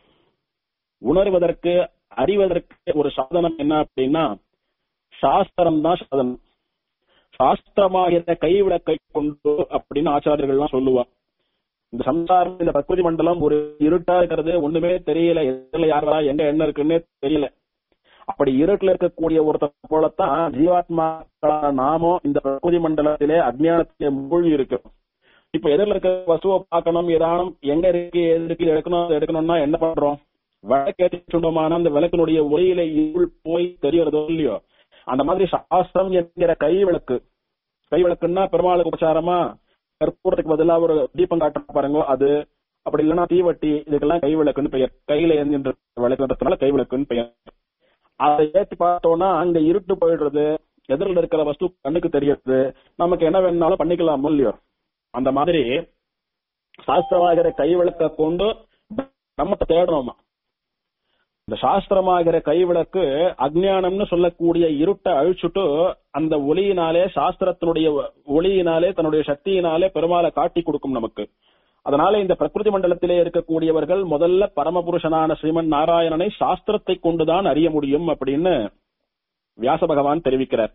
உணர்வதற்கு அறிவதற்கு ஒரு சாதனம் என்ன அப்படின்னா சாஸ்திரம் தான் சாதனம் சாஸ்திரமாகிற கைவிளக்கை கொண்டு அப்படின்னு ஆச்சாரியர்கள்லாம் சொல்லுவா இந்த சம்சாரம் இந்த பிரகிருதி மண்டலம் ஒரு இருட்டா இருக்கிறது ஒண்ணுமே தெரியல எதுல யார் வரா எங்க என்ன இருக்குன்னே தெரியல அப்படி இருட்டுல இருக்கக்கூடிய ஒருத்தர் போலத்தான் ஜீவாத்மாக்களான நாமும் இந்த பிரகிருதி மண்டலத்திலே அஜ்ஞானத்திலே மூழ்கி இருக்கு இப்ப எதிரில் இருக்க வஸ்துவை பார்க்கணும் ஏதானும் எங்க இருக்கு எது இருக்கு எடுக்கணும் அதை எடுக்கணும்னா என்ன பண்றோம் விளக்கேற்றி சொந்தமான அந்த விளக்கினுடைய ஒளியில இருள் போய் தெரியறதோ இல்லையோ அந்த மாதிரி சாஸ்திரம் என்கிற கை விளக்கு கை விளக்குன்னா பெருமாளுக்கு உபச்சாரமா கற்பூரத்துக்கு பதிலா ஒரு தீபம் காட்டுற பாருங்க அது அப்படி இல்லைன்னா தீவட்டி இதுக்கெல்லாம் கை விளக்குன்னு பெயர் கையில எந்தின்ற விளக்குன்றதுனால கை விளக்குன்னு பெயர் அதை ஏற்றி பார்த்தோம்னா அங்க இருட்டு போயிடுறது எதிரில் இருக்கிற வஸ்து கண்ணுக்கு தெரியறது நமக்கு என்ன வேணும்னாலும் பண்ணிக்கலாமோ இல்லையோ அந்த மாதிரி சாஸ்திரமாகிற கை விளக்க கொண்டு நம்ம தேடணுமா இந்த சாஸ்திரமாகிற கைவிளக்கு அஜ்ஞானம்னு சொல்லக்கூடிய இருட்டை அழிச்சுட்டு அந்த ஒளியினாலே சாஸ்திரத்தினுடைய ஒளியினாலே தன்னுடைய சக்தியினாலே பெருமாளை காட்டி கொடுக்கும் நமக்கு அதனால இந்த பிரகிருதி மண்டலத்திலே இருக்கக்கூடியவர்கள் முதல்ல பரமபுருஷனான ஸ்ரீமன் நாராயணனை சாஸ்திரத்தை கொண்டுதான் அறிய முடியும் அப்படின்னு வியாச பகவான் தெரிவிக்கிறார்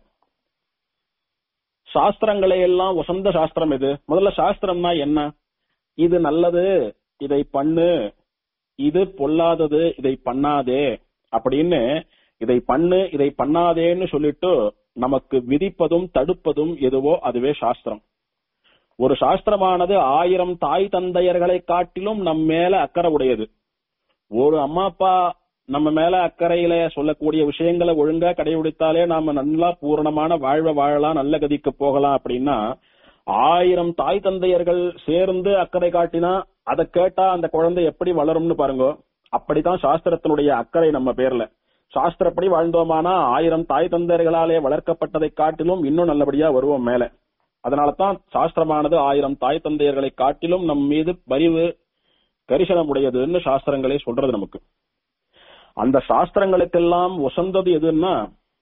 சாஸ்திரங்களை எல்லாம் வசந்த சாஸ்திரம் எது முதல்ல சாஸ்திரம்னா என்ன இது நல்லது இதை பண்ணு இது பொல்லாதது இதை பண்ணாதே அப்படின்னு இதை பண்ணு இதை பண்ணாதேன்னு சொல்லிட்டு நமக்கு விதிப்பதும் தடுப்பதும் எதுவோ அதுவே சாஸ்திரம் ஒரு சாஸ்திரமானது ஆயிரம் தாய் தந்தையர்களை காட்டிலும் நம் மேல அக்கறை உடையது ஒரு அம்மா அப்பா நம்ம மேல அக்கறையில சொல்லக்கூடிய விஷயங்களை ஒழுங்கா கடைபிடித்தாலே நாம நல்லா பூரணமான வாழ்வை வாழலாம் நல்ல கதிக்கு போகலாம் அப்படின்னா ஆயிரம் தாய் தந்தையர்கள் சேர்ந்து அக்கறை காட்டினா அதை கேட்டா அந்த குழந்தை எப்படி வளரும்னு பாருங்க அப்படித்தான் சாஸ்திரத்தினுடைய அக்கறை நம்ம பேர்ல சாஸ்திரப்படி வாழ்ந்தோமானா ஆயிரம் தாய் தந்தையர்களாலே வளர்க்கப்பட்டதை காட்டிலும் இன்னும் நல்லபடியா வருவோம் மேல அதனாலதான் சாஸ்திரமானது ஆயிரம் தாய் தந்தையர்களை காட்டிலும் நம் மீது பரிவு கரிசனம் உடையதுன்னு சாஸ்திரங்களே சொல்றது நமக்கு அந்த சாஸ்திரங்களுக்கெல்லாம் உசந்தது எதுன்னா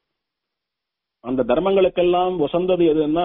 அந்த தர்மங்களுக்கெல்லாம் உசந்தது எதுன்னா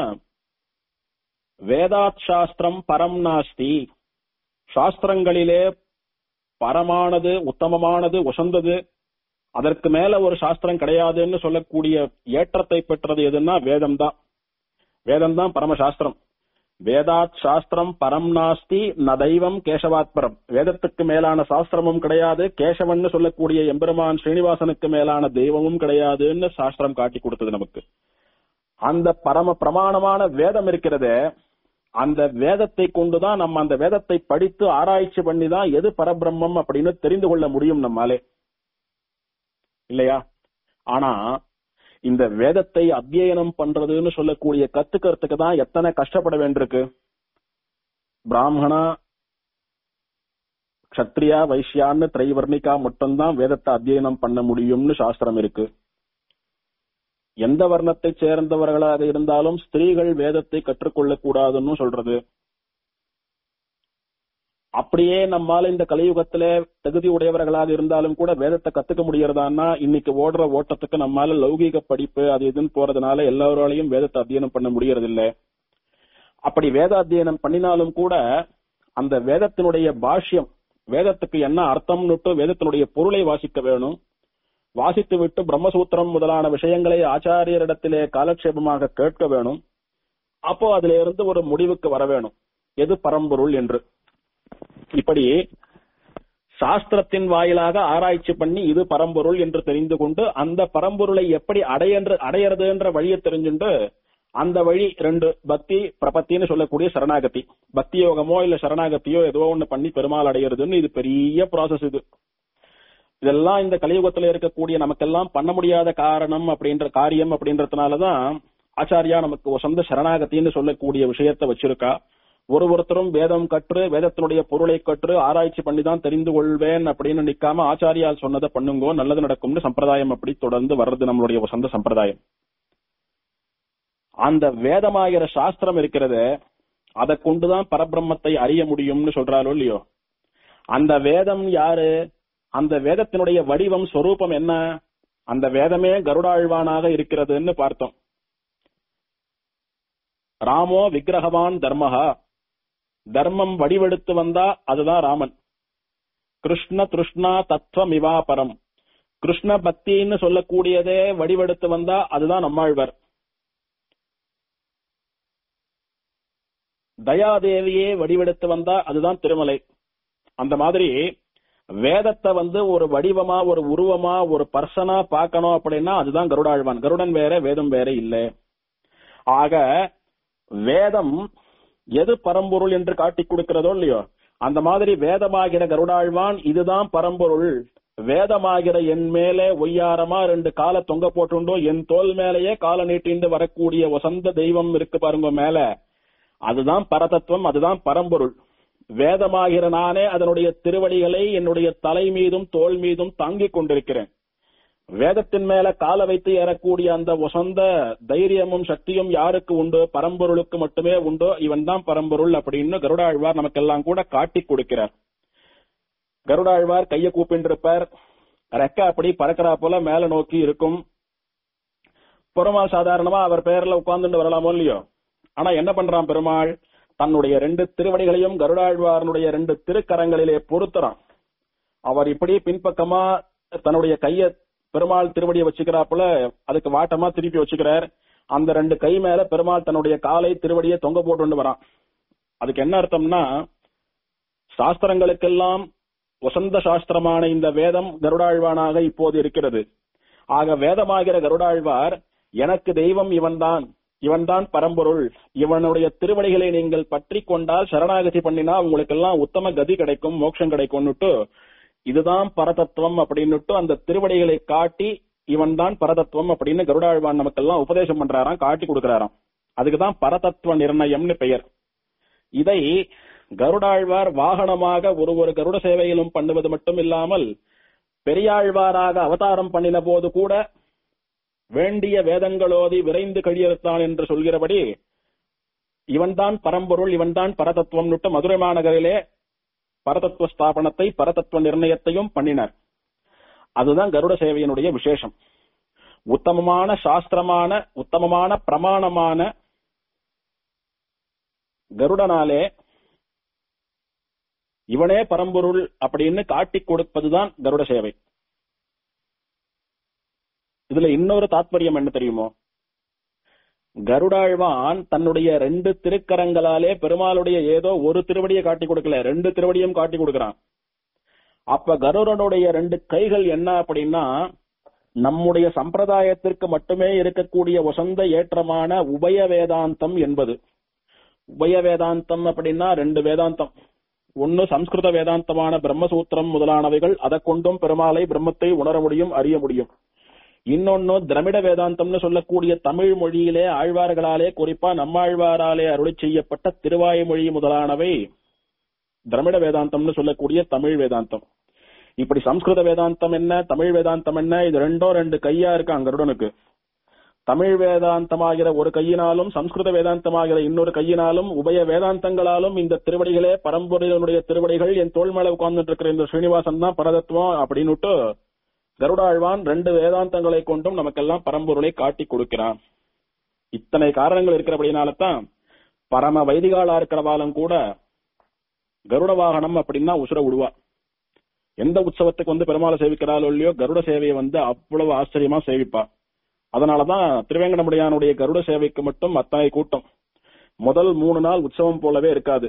வேதாத் சாஸ்திரம் பரம் நாஸ்தி சாஸ்திரங்களிலே பரமானது உத்தமமானது உசந்தது அதற்கு மேல ஒரு சாஸ்திரம் கிடையாதுன்னு சொல்லக்கூடிய ஏற்றத்தை பெற்றது எதுன்னா வேதம் தான் வேதம் தான் பரமசாஸ்திரம் வேதாத் சாஸ்திரம் பரம் நாஸ்தி ந தெய்வம் கேசவாத் பரம் வேதத்துக்கு மேலான சாஸ்திரமும் கிடையாது கேசவன் சொல்லக்கூடிய எம்பெருமான் ஸ்ரீனிவாசனுக்கு மேலான தெய்வமும் கிடையாதுன்னு சாஸ்திரம் காட்டி கொடுத்தது நமக்கு அந்த பரம பிரமாணமான வேதம் இருக்கிறதே அந்த வேதத்தை கொண்டுதான் நம்ம அந்த வேதத்தை படித்து ஆராய்ச்சி பண்ணி தான் எது பரபிரம்மம் அப்படின்னு தெரிந்து கொள்ள முடியும் நம்மாலே இல்லையா ஆனா இந்த வேதத்தை அத்தியனம் பண்றதுன்னு சொல்லக்கூடிய கத்துக்கிறதுக்கு தான் எத்தனை கஷ்டப்பட வேண்டியிருக்கு பிராமணா கத்திரியா வைஷ்யான்னு திரைவர்ணிகா மட்டும்தான் வேதத்தை அத்தியனம் பண்ண முடியும்னு சாஸ்திரம் இருக்கு எந்த வர்ணத்தை சேர்ந்தவர்களாக இருந்தாலும் ஸ்திரீகள் வேதத்தை கற்றுக்கொள்ளக் கூடாதுன்னு சொல்றது அப்படியே நம்மால இந்த கலியுகத்திலே தகுதி உடையவர்களாக இருந்தாலும் கூட வேதத்தை கத்துக்க முடியறதான்னா இன்னைக்கு ஓடுற ஓட்டத்துக்கு நம்மால லௌகீக படிப்பு அது இதுன்னு போறதுனால எல்லாராலையும் வேதத்தை அத்தியனம் பண்ண முடியறதில்ல அப்படி வேத அத்தியனம் பண்ணினாலும் கூட அந்த வேதத்தினுடைய பாஷ்யம் வேதத்துக்கு என்ன அர்த்தம்னுட்டு வேதத்தினுடைய பொருளை வாசிக்க வேணும் வாசித்து விட்டு பிரம்மசூத்திரம் முதலான விஷயங்களை ஆச்சாரியரிடத்திலே காலக்ஷேபமாக கேட்க வேணும் அப்போ அதுல இருந்து ஒரு முடிவுக்கு வர வேணும் எது பரம்பொருள் என்று இப்படி சாஸ்திரத்தின் வாயிலாக ஆராய்ச்சி பண்ணி இது பரம்பொருள் என்று தெரிந்து கொண்டு அந்த பரம்பொருளை எப்படி அடையன்று அடையறதுன்ற வழியை தெரிஞ்சுண்டு அந்த வழி ரெண்டு பக்தி பிரபத்தின்னு சொல்லக்கூடிய சரணாகதி பக்தி யோகமோ இல்ல சரணாகத்தியோ ஏதோ ஒண்ணு பண்ணி பெருமாள் அடையிறதுன்னு இது பெரிய ப்ராசஸ் இது இதெல்லாம் இந்த கலியுகத்துல இருக்கக்கூடிய நமக்கெல்லாம் பண்ண முடியாத காரணம் அப்படின்ற காரியம் அப்படின்றதுனாலதான் ஆச்சாரியா நமக்கு சொந்த சரணாகத்தின்னு சொல்லக்கூடிய விஷயத்த வச்சிருக்கா ஒரு ஒருத்தரும் வேதம் கற்று வேதத்தினுடைய பொருளை கற்று ஆராய்ச்சி பண்ணி தான் தெரிந்து கொள்வேன் அப்படின்னு நிக்காம ஆச்சாரியால் சொன்னதை பண்ணுங்கோ நல்லது நடக்கும்னு சம்பிரதாயம் அப்படி தொடர்ந்து வர்றது நம்மளுடைய சொந்த சம்பிரதாயம் அந்த வேதமாகிற சாஸ்திரம் இருக்கிறது அதை கொண்டுதான் பரபிரம்மத்தை அறிய முடியும்னு சொல்றாரோ இல்லையோ அந்த வேதம் யாரு அந்த வேதத்தினுடைய வடிவம் சொரூபம் என்ன அந்த வேதமே கருடாழ்வானாக இருக்கிறதுன்னு பார்த்தோம் ராமோ விக்கிரகவான் தர்மஹா தர்மம் வடிவெடுத்து வந்தா அதுதான் ராமன் கிருஷ்ண திருஷ்ணா தத்துவம் இவாபரம் கிருஷ்ண பக்தின்னு சொல்லக்கூடியதே வடிவெடுத்து வந்தா அதுதான் நம்மாழ்வர் தயாதேவியே வடிவெடுத்து வந்தா அதுதான் திருமலை அந்த மாதிரி வேதத்தை வந்து ஒரு வடிவமா ஒரு உருவமா ஒரு பர்சனா பார்க்கணும் அப்படின்னா அதுதான் கருடாழ்வான் கருடன் வேற வேதம் வேற இல்ல ஆக வேதம் எது பரம்பொருள் என்று காட்டிக் கொடுக்கிறதோ இல்லையோ அந்த மாதிரி வேதமாகிற கருடாழ்வான் இதுதான் பரம்பொருள் வேதமாகிற என் மேலே ஒய்யாரமா ரெண்டு கால தொங்க போட்டுண்டோ என் தோல் மேலேயே கால நீட்டிண்டு வரக்கூடிய வசந்த தெய்வம் இருக்கு பாருங்க மேல அதுதான் பரதத்துவம் அதுதான் பரம்பொருள் வேதமாகிற நானே அதனுடைய திருவடிகளை என்னுடைய தலை மீதும் தோல் மீதும் தாங்கிக் கொண்டிருக்கிறேன் வேதத்தின் மேல கால வைத்து ஏறக்கூடிய அந்த வசந்த தைரியமும் சக்தியும் யாருக்கு உண்டு பரம்பொருளுக்கு மட்டுமே உண்டோ இவன் தான் பரம்பொருள் அப்படின்னு கருடாழ்வார் நமக்கெல்லாம் கூட காட்டி கொடுக்கிறார் கருடாழ்வார் கைய கூப்பின்றிருப்பார் ரெக்க அப்படி பறக்கிறா போல மேல நோக்கி இருக்கும் பெருமாள் சாதாரணமா அவர் பேர்ல உட்கார்ந்துட்டு வரலாமோ இல்லையோ ஆனா என்ன பண்றான் பெருமாள் தன்னுடைய ரெண்டு திருவடிகளையும் கருடாழ்வாரனுடைய ரெண்டு திருக்கரங்களிலே பொருத்துறான் அவர் இப்படி பின்பக்கமா தன்னுடைய கைய பெருமாள் திருவடியை வச்சுக்கிறாப்புல அதுக்கு வாட்டமா திருப்பி வச்சுக்கிறார் அந்த ரெண்டு கை மேல பெருமாள் தன்னுடைய காலை திருவடியை தொங்க போட்டு வரான் அதுக்கு என்ன அர்த்தம்னா சாஸ்திரங்களுக்கெல்லாம் வசந்த சாஸ்திரமான இந்த வேதம் கருடாழ்வானாக இப்போது இருக்கிறது ஆக வேதமாகிற கருடாழ்வார் எனக்கு தெய்வம் இவன்தான் இவன்தான் பரம்பொருள் இவனுடைய திருவடிகளை நீங்கள் பற்றி கொண்டால் சரணாகதி பண்ணினா உங்களுக்கு எல்லாம் உத்தம கதி கிடைக்கும் மோட்சம் கிடைக்கும்னுட்டு இதுதான் பரதத்துவம் அப்படின்னுட்டு அந்த திருவடிகளை காட்டி இவன் தான் பரதத்துவம் அப்படின்னு கருடாழ்வான் நமக்கெல்லாம் உபதேசம் பண்றாராம் காட்டி கொடுக்கிறாராம் அதுக்குதான் பரதத்துவ நிர்ணயம்னு பெயர் இதை கருடாழ்வார் வாகனமாக ஒரு ஒரு கருட சேவையிலும் பண்ணுவது மட்டும் இல்லாமல் பெரியாழ்வாராக அவதாரம் பண்ணின போது கூட வேண்டிய வேதங்களோதி விரைந்து கழியறுத்தான் என்று சொல்கிறபடி இவன்தான் பரம்பொருள் இவன்தான் பரதத்துவம் மதுரை மாநகரிலே பரதத்துவ ஸ்தாபனத்தை பரதத்துவ நிர்ணயத்தையும் பண்ணினார் அதுதான் கருட சேவையினுடைய விசேஷம் உத்தமமான சாஸ்திரமான உத்தமமான பிரமாணமான கருடனாலே இவனே பரம்பொருள் அப்படின்னு காட்டிக் கொடுப்பதுதான் கருட சேவை இதுல இன்னொரு தாத்பரியம் என்ன தெரியுமோ கருடாழ்வான் தன்னுடைய ரெண்டு திருக்கரங்களாலே பெருமாளுடைய ஏதோ ஒரு திருவடியை காட்டி கொடுக்கல ரெண்டு திருவடியும் காட்டி கொடுக்கறான் அப்ப கருடனுடைய ரெண்டு கைகள் என்ன அப்படின்னா நம்முடைய சம்பிரதாயத்திற்கு மட்டுமே இருக்கக்கூடிய உசந்த ஏற்றமான உபய வேதாந்தம் என்பது உபய வேதாந்தம் அப்படின்னா ரெண்டு வேதாந்தம் ஒன்னு சம்ஸ்கிருத வேதாந்தமான பிரம்மசூத்திரம் முதலானவைகள் அதை கொண்டும் பெருமாளை பிரம்மத்தை உணர முடியும் அறிய முடியும் இன்னொன்னு திரமிட வேதாந்தம்னு சொல்லக்கூடிய தமிழ் மொழியிலே ஆழ்வார்களாலே குறிப்பா நம்மாழ்வாராலே அருளி செய்யப்பட்ட திருவாய்மொழி முதலானவை திரமிட வேதாந்தம்னு சொல்லக்கூடிய தமிழ் வேதாந்தம் இப்படி சம்ஸ்கிருத வேதாந்தம் என்ன தமிழ் வேதாந்தம் என்ன இது ரெண்டோ ரெண்டு கையா இருக்கு அங்கருடனுக்கு தமிழ் வேதாந்தமாகிற ஒரு கையினாலும் சம்ஸ்கிருத வேதாந்தமாகிற இன்னொரு கையினாலும் உபய வேதாந்தங்களாலும் இந்த திருவடிகளே பரம்பொருளுடைய திருவடிகள் என் தோல் மேல உட்கார்ந்துட்டு இருக்கிற இந்த ஸ்ரீனிவாசன் தான் பரதத்துவம் அப்படின்னுட்டு கருடாழ்வான் ரெண்டு வேதாந்தங்களை கொண்டும் நமக்கெல்லாம் பரம்பொருளை காட்டி கொடுக்கிறான் இத்தனை காரணங்கள் இருக்கிறபடினால தான் பரம வைதிகாலா இருக்கிறவாலும் கூட கருட வாகனம் அப்படின்னா உசுர விடுவா எந்த உற்சவத்துக்கு வந்து பெருமாளை சேவிக்கிறாளோ இல்லையோ கருட சேவையை வந்து அவ்வளவு ஆச்சரியமா சேவிப்பா அதனாலதான் திருவேங்கடமுடியானுடைய கருட சேவைக்கு மட்டும் அத்தனை கூட்டம் முதல் மூணு நாள் உற்சவம் போலவே இருக்காது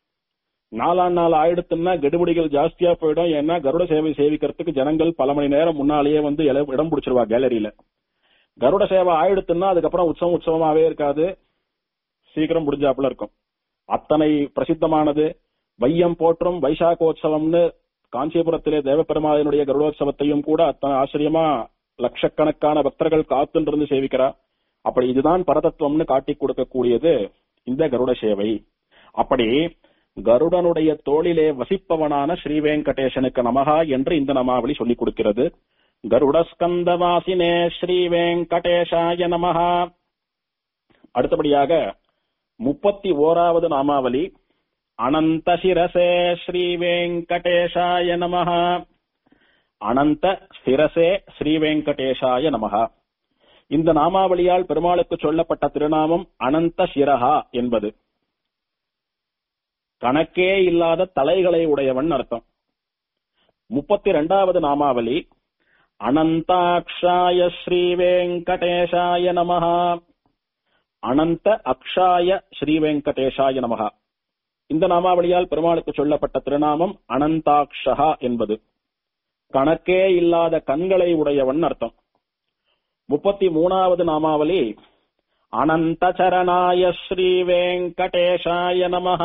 நாலாம் நாள் ஆயிடுத்துன்னா கெடுபிடிகள் ஜாஸ்தியா போயிடும் ஏன்னா கருட சேவை சேவிக்கிறதுக்கு ஜனங்கள் பல மணி நேரம் முன்னாலேயே வந்து இல- இடம் பிடிச்சிருவா கேலரியில கருட சேவை ஆயிடுத்துன்னா அதுக்கப்புறம் உற்சவம் உற்சவமாவே இருக்காது சீக்கிரம் முடிஞ்சாப்புல இருக்கும் அத்தனை பிரசித்தமானது வையம் போற்றும் வைசாகோத்சவம்னு காஞ்சிபுரத்திலே தேவப்பெருமாளினுடைய கருடோத்சவத்தையும் கூட அத்தனை ஆச்சரியமா லட்சக்கணக்கான பக்தர்கள் காத்துன்றிருந்து சேவிக்கிறா அப்படி இதுதான் பரதத்துவம்னு காட்டி கொடுக்கக்கூடியது இந்த கருட சேவை அப்படி கருடனுடைய தோளிலே வசிப்பவனான ஸ்ரீ வெங்கடேசனுக்கு நமகா என்று இந்த நமாவளி சொல்லிக் கொடுக்கிறது கருடஸ்கந்தவாசினே ஸ்ரீ வெங்கடேஷாய நமகா அடுத்தபடியாக முப்பத்தி ஓராவது நாமாவளி அனந்த சிரசே ஸ்ரீ வெங்கடேஷாய நமஹ அனந்த சிரசே ஸ்ரீ வெங்கடேஷாய நமஹ இந்த நாமாவளியால் பெருமாளுக்கு சொல்லப்பட்ட திருநாமம் அனந்த சிரஹா என்பது கணக்கே இல்லாத தலைகளை உடையவன் அர்த்தம் முப்பத்தி இரண்டாவது நாமாவளி அனந்தாக்ஷாய ஸ்ரீ வெங்கடேஷாய நமஹ அனந்த அக்ஷாய ஸ்ரீ வெங்கடேஷாய நமஹ இந்த நாமாவளியால் பெருமாளுக்கு சொல்லப்பட்ட திருநாமம் அனந்தாக்ஷகா என்பது கணக்கே இல்லாத கண்களை உடையவன் அர்த்தம் முப்பத்தி மூணாவது நாமாவளி அனந்த சரணாய ஸ்ரீ வெங்கடேஷாய நமஹ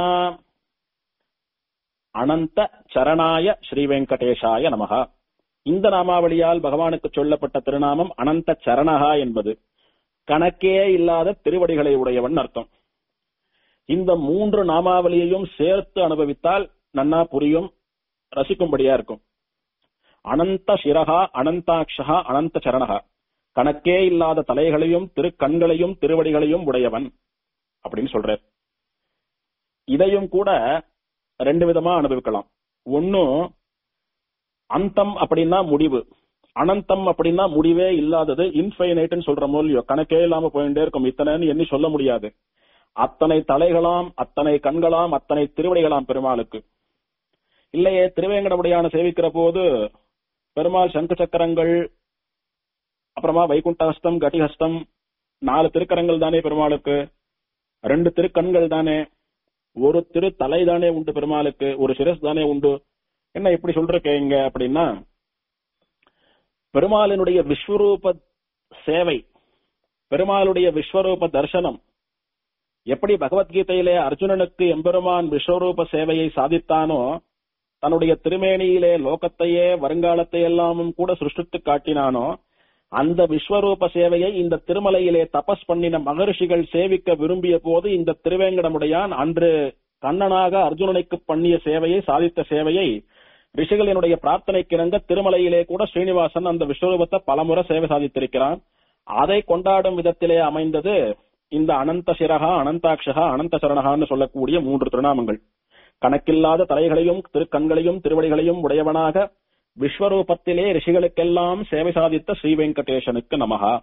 அனந்த சரணாய ஸ்ரீ வெங்கடேஷாய நமஹ இந்த நாமாவளியால் பகவானுக்கு சொல்லப்பட்ட திருநாமம் அனந்த சரணகா என்பது கணக்கே இல்லாத திருவடிகளை உடையவன் அர்த்தம் இந்த மூன்று நாமாவளியையும் சேர்த்து அனுபவித்தால் நன்னா புரியும் ரசிக்கும்படியா இருக்கும் அனந்த சிரகா அனந்தாட்சகா அனந்த சரணகா கணக்கே இல்லாத தலைகளையும் திருக்கண்களையும் திருவடிகளையும் உடையவன் அப்படின்னு சொல்றார் இதையும் கூட ரெண்டு விதமா அனுபவிக்கலாம் ஒன்னும் அந்தம் அப்படின்னா முடிவு அனந்தம் அப்படின்னா முடிவே இல்லாதது இன்ஃபைனைட்னு சொல்ற மூலியம் கணக்கே இல்லாம போயிட்டே இருக்கும் இத்தனைன்னு எண்ணி சொல்ல முடியாது அத்தனை தலைகளாம் அத்தனை கண்களாம் அத்தனை திருவடிகளாம் பெருமாளுக்கு இல்லையே திருவேங்கடமுடியான சேவிக்கிற போது பெருமாள் சங்கு சக்கரங்கள் அப்புறமா வைகுண்டஹஸ்தம் கட்டிஹஸ்தம் நாலு திருக்கரங்கள் தானே பெருமாளுக்கு ரெண்டு திருக்கண்கள் தானே ஒரு திரு தலை தானே உண்டு பெருமாளுக்கு ஒரு சிரஸ் தானே உண்டு என்ன இப்படி சொல்றீங்க அப்படின்னா பெருமாளினுடைய விஸ்வரூப சேவை பெருமாளுடைய விஸ்வரூப தர்சனம் எப்படி பகவத்கீதையிலே அர்ஜுனனுக்கு எம்பெருமான் விஸ்வரூப சேவையை சாதித்தானோ தன்னுடைய திருமேனியிலே லோகத்தையே வருங்காலத்தை எல்லாமும் கூட சிருஷ்டித்து காட்டினானோ அந்த விஸ்வரூப சேவையை இந்த திருமலையிலே தபஸ் பண்ணின மகர்ஷிகள் சேவிக்க விரும்பிய போது இந்த திருவேங்கடமுடையான் அன்று கண்ணனாக அர்ஜுனனுக்கு பண்ணிய சேவையை சாதித்த சேவையை ரிஷிகளினுடைய பிரார்த்தனைக்கிணங்க திருமலையிலே கூட ஸ்ரீனிவாசன் அந்த விஸ்வரூபத்தை பலமுறை சேவை சாதித்திருக்கிறான் அதை கொண்டாடும் விதத்திலே அமைந்தது இந்த அனந்த சிரகா அனந்தாட்சகா அனந்த சரணகான்னு சொல்லக்கூடிய மூன்று திருநாமங்கள் கணக்கில்லாத தலைகளையும் திருக்கண்களையும் திருவடிகளையும் உடையவனாக விஸ்வரூபத்திலே ரிஷிகளுக்கெல்லாம் சேவை சாதித்த ஸ்ரீ வெங்கடேசனுக்கு நமகா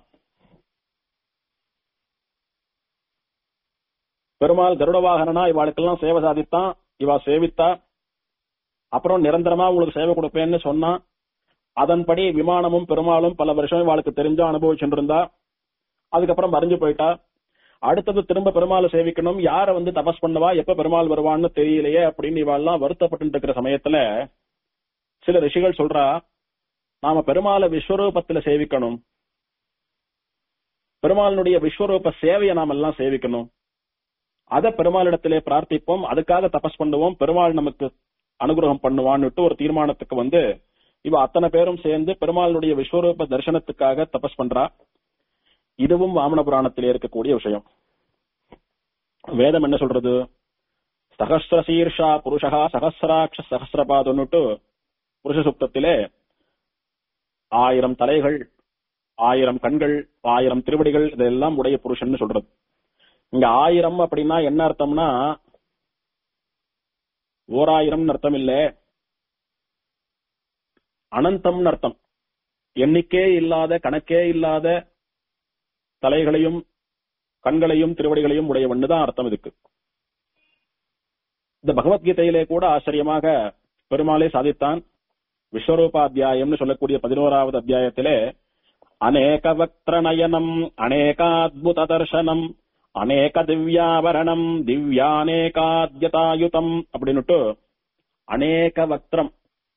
பெருமாள் கருட வாகனனா இவாளுக்கெல்லாம் சேவை சாதித்தான் இவா சேவித்தா அப்புறம் நிரந்தரமா உங்களுக்கு சேவை கொடுப்பேன்னு சொன்னா அதன்படி விமானமும் பெருமாளும் பல வருஷம் இவாளுக்கு தெரிஞ்சா அனுபவிச்சுட்டு இருந்தா அதுக்கப்புறம் மறைஞ்சு போயிட்டா அடுத்தது திரும்ப பெருமாளை சேவிக்கணும் யார வந்து தபஸ் பண்ணுவா எப்ப பெருமாள் வருவான்னு தெரியலையே அப்படின்னு இவாள்லாம் வருத்தப்பட்டு இருக்கிற சமயத்துல சில ரிஷிகள் சொல்றா நாம பெருமாளை விஸ்வரூபத்துல சேவிக்கணும் பெருமாளுடைய விஸ்வரூப சேவையை நாம எல்லாம் சேவிக்கணும் அத பெருமாளிடத்திலே பிரார்த்திப்போம் அதுக்காக தபஸ் பண்ணுவோம் பெருமாள் நமக்கு அனுகிரகம் பண்ணுவான்னுட்டு ஒரு தீர்மானத்துக்கு வந்து இவ அத்தனை பேரும் சேர்ந்து பெருமாளுடைய விஸ்வரூப தரிசனத்துக்காக தபஸ் பண்றா இதுவும் வாமன புராணத்திலே இருக்கக்கூடிய விஷயம் வேதம் என்ன சொல்றது சகஸ்ர சீர்ஷா புருஷா சகசிராட்ச சகசிரபாதன்னுட்டு புருஷ சுப்தத்திலே ஆயிரம் தலைகள் ஆயிரம் கண்கள் ஆயிரம் திருவடிகள் இதெல்லாம் உடைய புருஷன் சொல்றது இங்க ஆயிரம் அப்படின்னா என்ன அர்த்தம்னா ஓராயிரம் அர்த்தம் இல்ல அனந்தம்னு அர்த்தம் எண்ணிக்கே இல்லாத கணக்கே இல்லாத தலைகளையும் கண்களையும் திருவடிகளையும் உடையவன்னு தான் அர்த்தம் இதுக்கு இந்த பகவத்கீதையிலே கூட ஆச்சரியமாக பெருமாளே சாதித்தான் விஸ்வரூபாத்தியாயம்னு சொல்லக்கூடிய பதினோராவது அத்தியாயத்திலே அநேக வக்திர நயனம் அநேகாத்புத தர்சனம் அநேக திவ்யாபரணம் திவ்யானேகாத்யதாயுதம் அப்படின்னுட்டு அநேக வக்திரம்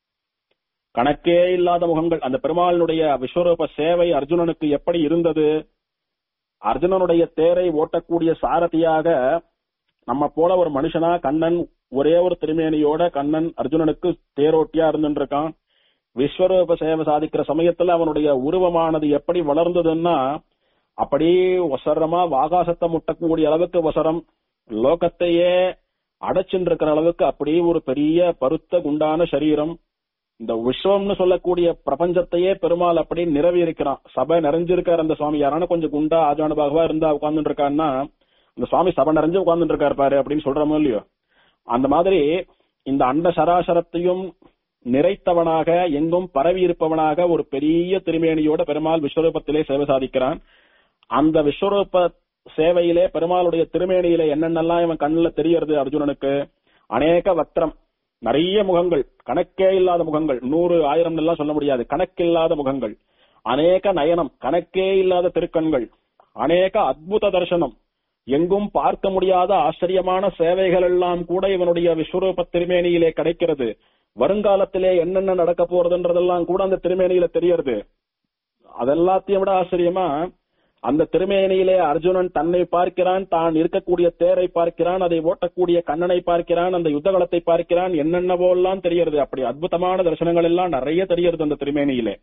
கணக்கே இல்லாத முகங்கள் அந்த பெருமாளுடைய விஸ்வரூப சேவை அர்ஜுனனுக்கு எப்படி இருந்தது அர்ஜுனனுடைய தேரை ஓட்டக்கூடிய சாரதியாக நம்ம போல ஒரு மனுஷனா கண்ணன் ஒரே ஒரு திருமேனியோட கண்ணன் அர்ஜுனனுக்கு தேரோட்டியா இருந்துருக்கான் விஸ்வரூப சேவை சாதிக்கிற சமயத்துல அவனுடைய உருவமானது எப்படி வளர்ந்ததுன்னா அப்படியே ஒசரமா வாகாசத்தை முட்டக்கூடிய அளவுக்கு ஒசரம் லோகத்தையே அடைச்சுட்டு இருக்கிற அளவுக்கு அப்படியே ஒரு பெரிய பருத்த குண்டான சரீரம் இந்த விஸ்வம்னு சொல்லக்கூடிய பிரபஞ்சத்தையே பெருமாள் அப்படி நிரவி இருக்கிறான் சபை நிறைஞ்சிருக்காரு அந்த சுவாமி யாரான கொஞ்சம் குண்டா ஆஜானுபாகவா இருந்தா உட்கார்ந்துட்டு இருக்கான்னா அந்த சுவாமி சபை நிறைஞ்சு உட்கார்ந்துட்டு இருக்காரு பாரு அப்படின்னு சொல்றோமோ இல்லையோ அந்த மாதிரி இந்த அண்ட சராசரத்தையும் நிறைத்தவனாக எங்கும் பரவி இருப்பவனாக ஒரு பெரிய திருமேனியோட பெருமாள் விஸ்வரூபத்திலே சேவை சாதிக்கிறான் அந்த விஸ்வரூப சேவையிலே பெருமாளுடைய திருமேனியிலே என்னென்னலாம் இவன் கண்ணுல தெரியறது அர்ஜுனனுக்கு அநேக வக்திரம் நிறைய முகங்கள் கணக்கே இல்லாத முகங்கள் நூறு ஆயிரம் எல்லாம் சொல்ல முடியாது கணக்கில்லாத முகங்கள் அநேக நயனம் கணக்கே இல்லாத திருக்கண்கள் அநேக அத்புத தரிசனம் எங்கும் பார்க்க முடியாத ஆச்சரியமான சேவைகள் எல்லாம் கூட இவனுடைய விஸ்வரூப திருமேனியிலே கிடைக்கிறது வருங்காலத்திலே என்னென்ன நடக்க போறதுன்றதெல்லாம் கூட அந்த திருமேனியில தெரியறது அதெல்லாத்தையும் விட ஆச்சரியமா அந்த திருமேனியிலே அர்ஜுனன் தன்னை பார்க்கிறான் தான் இருக்கக்கூடிய தேரை பார்க்கிறான் அதை ஓட்டக்கூடிய கண்ணனை பார்க்கிறான் அந்த யுத்தகலத்தை பார்க்கிறான் என்னென்னவோ எல்லாம் தெரியறது அப்படி அற்புதமான தரிசனங்கள் எல்லாம் நிறைய தெரியறது அந்த திருமேனியிலே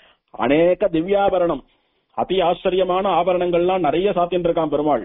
அநேக திவ்யாபரணம் அதி ஆச்சரியமான ஆபரணங்கள்லாம் நிறைய சாத்தின்னு இருக்கான் பெருமாள்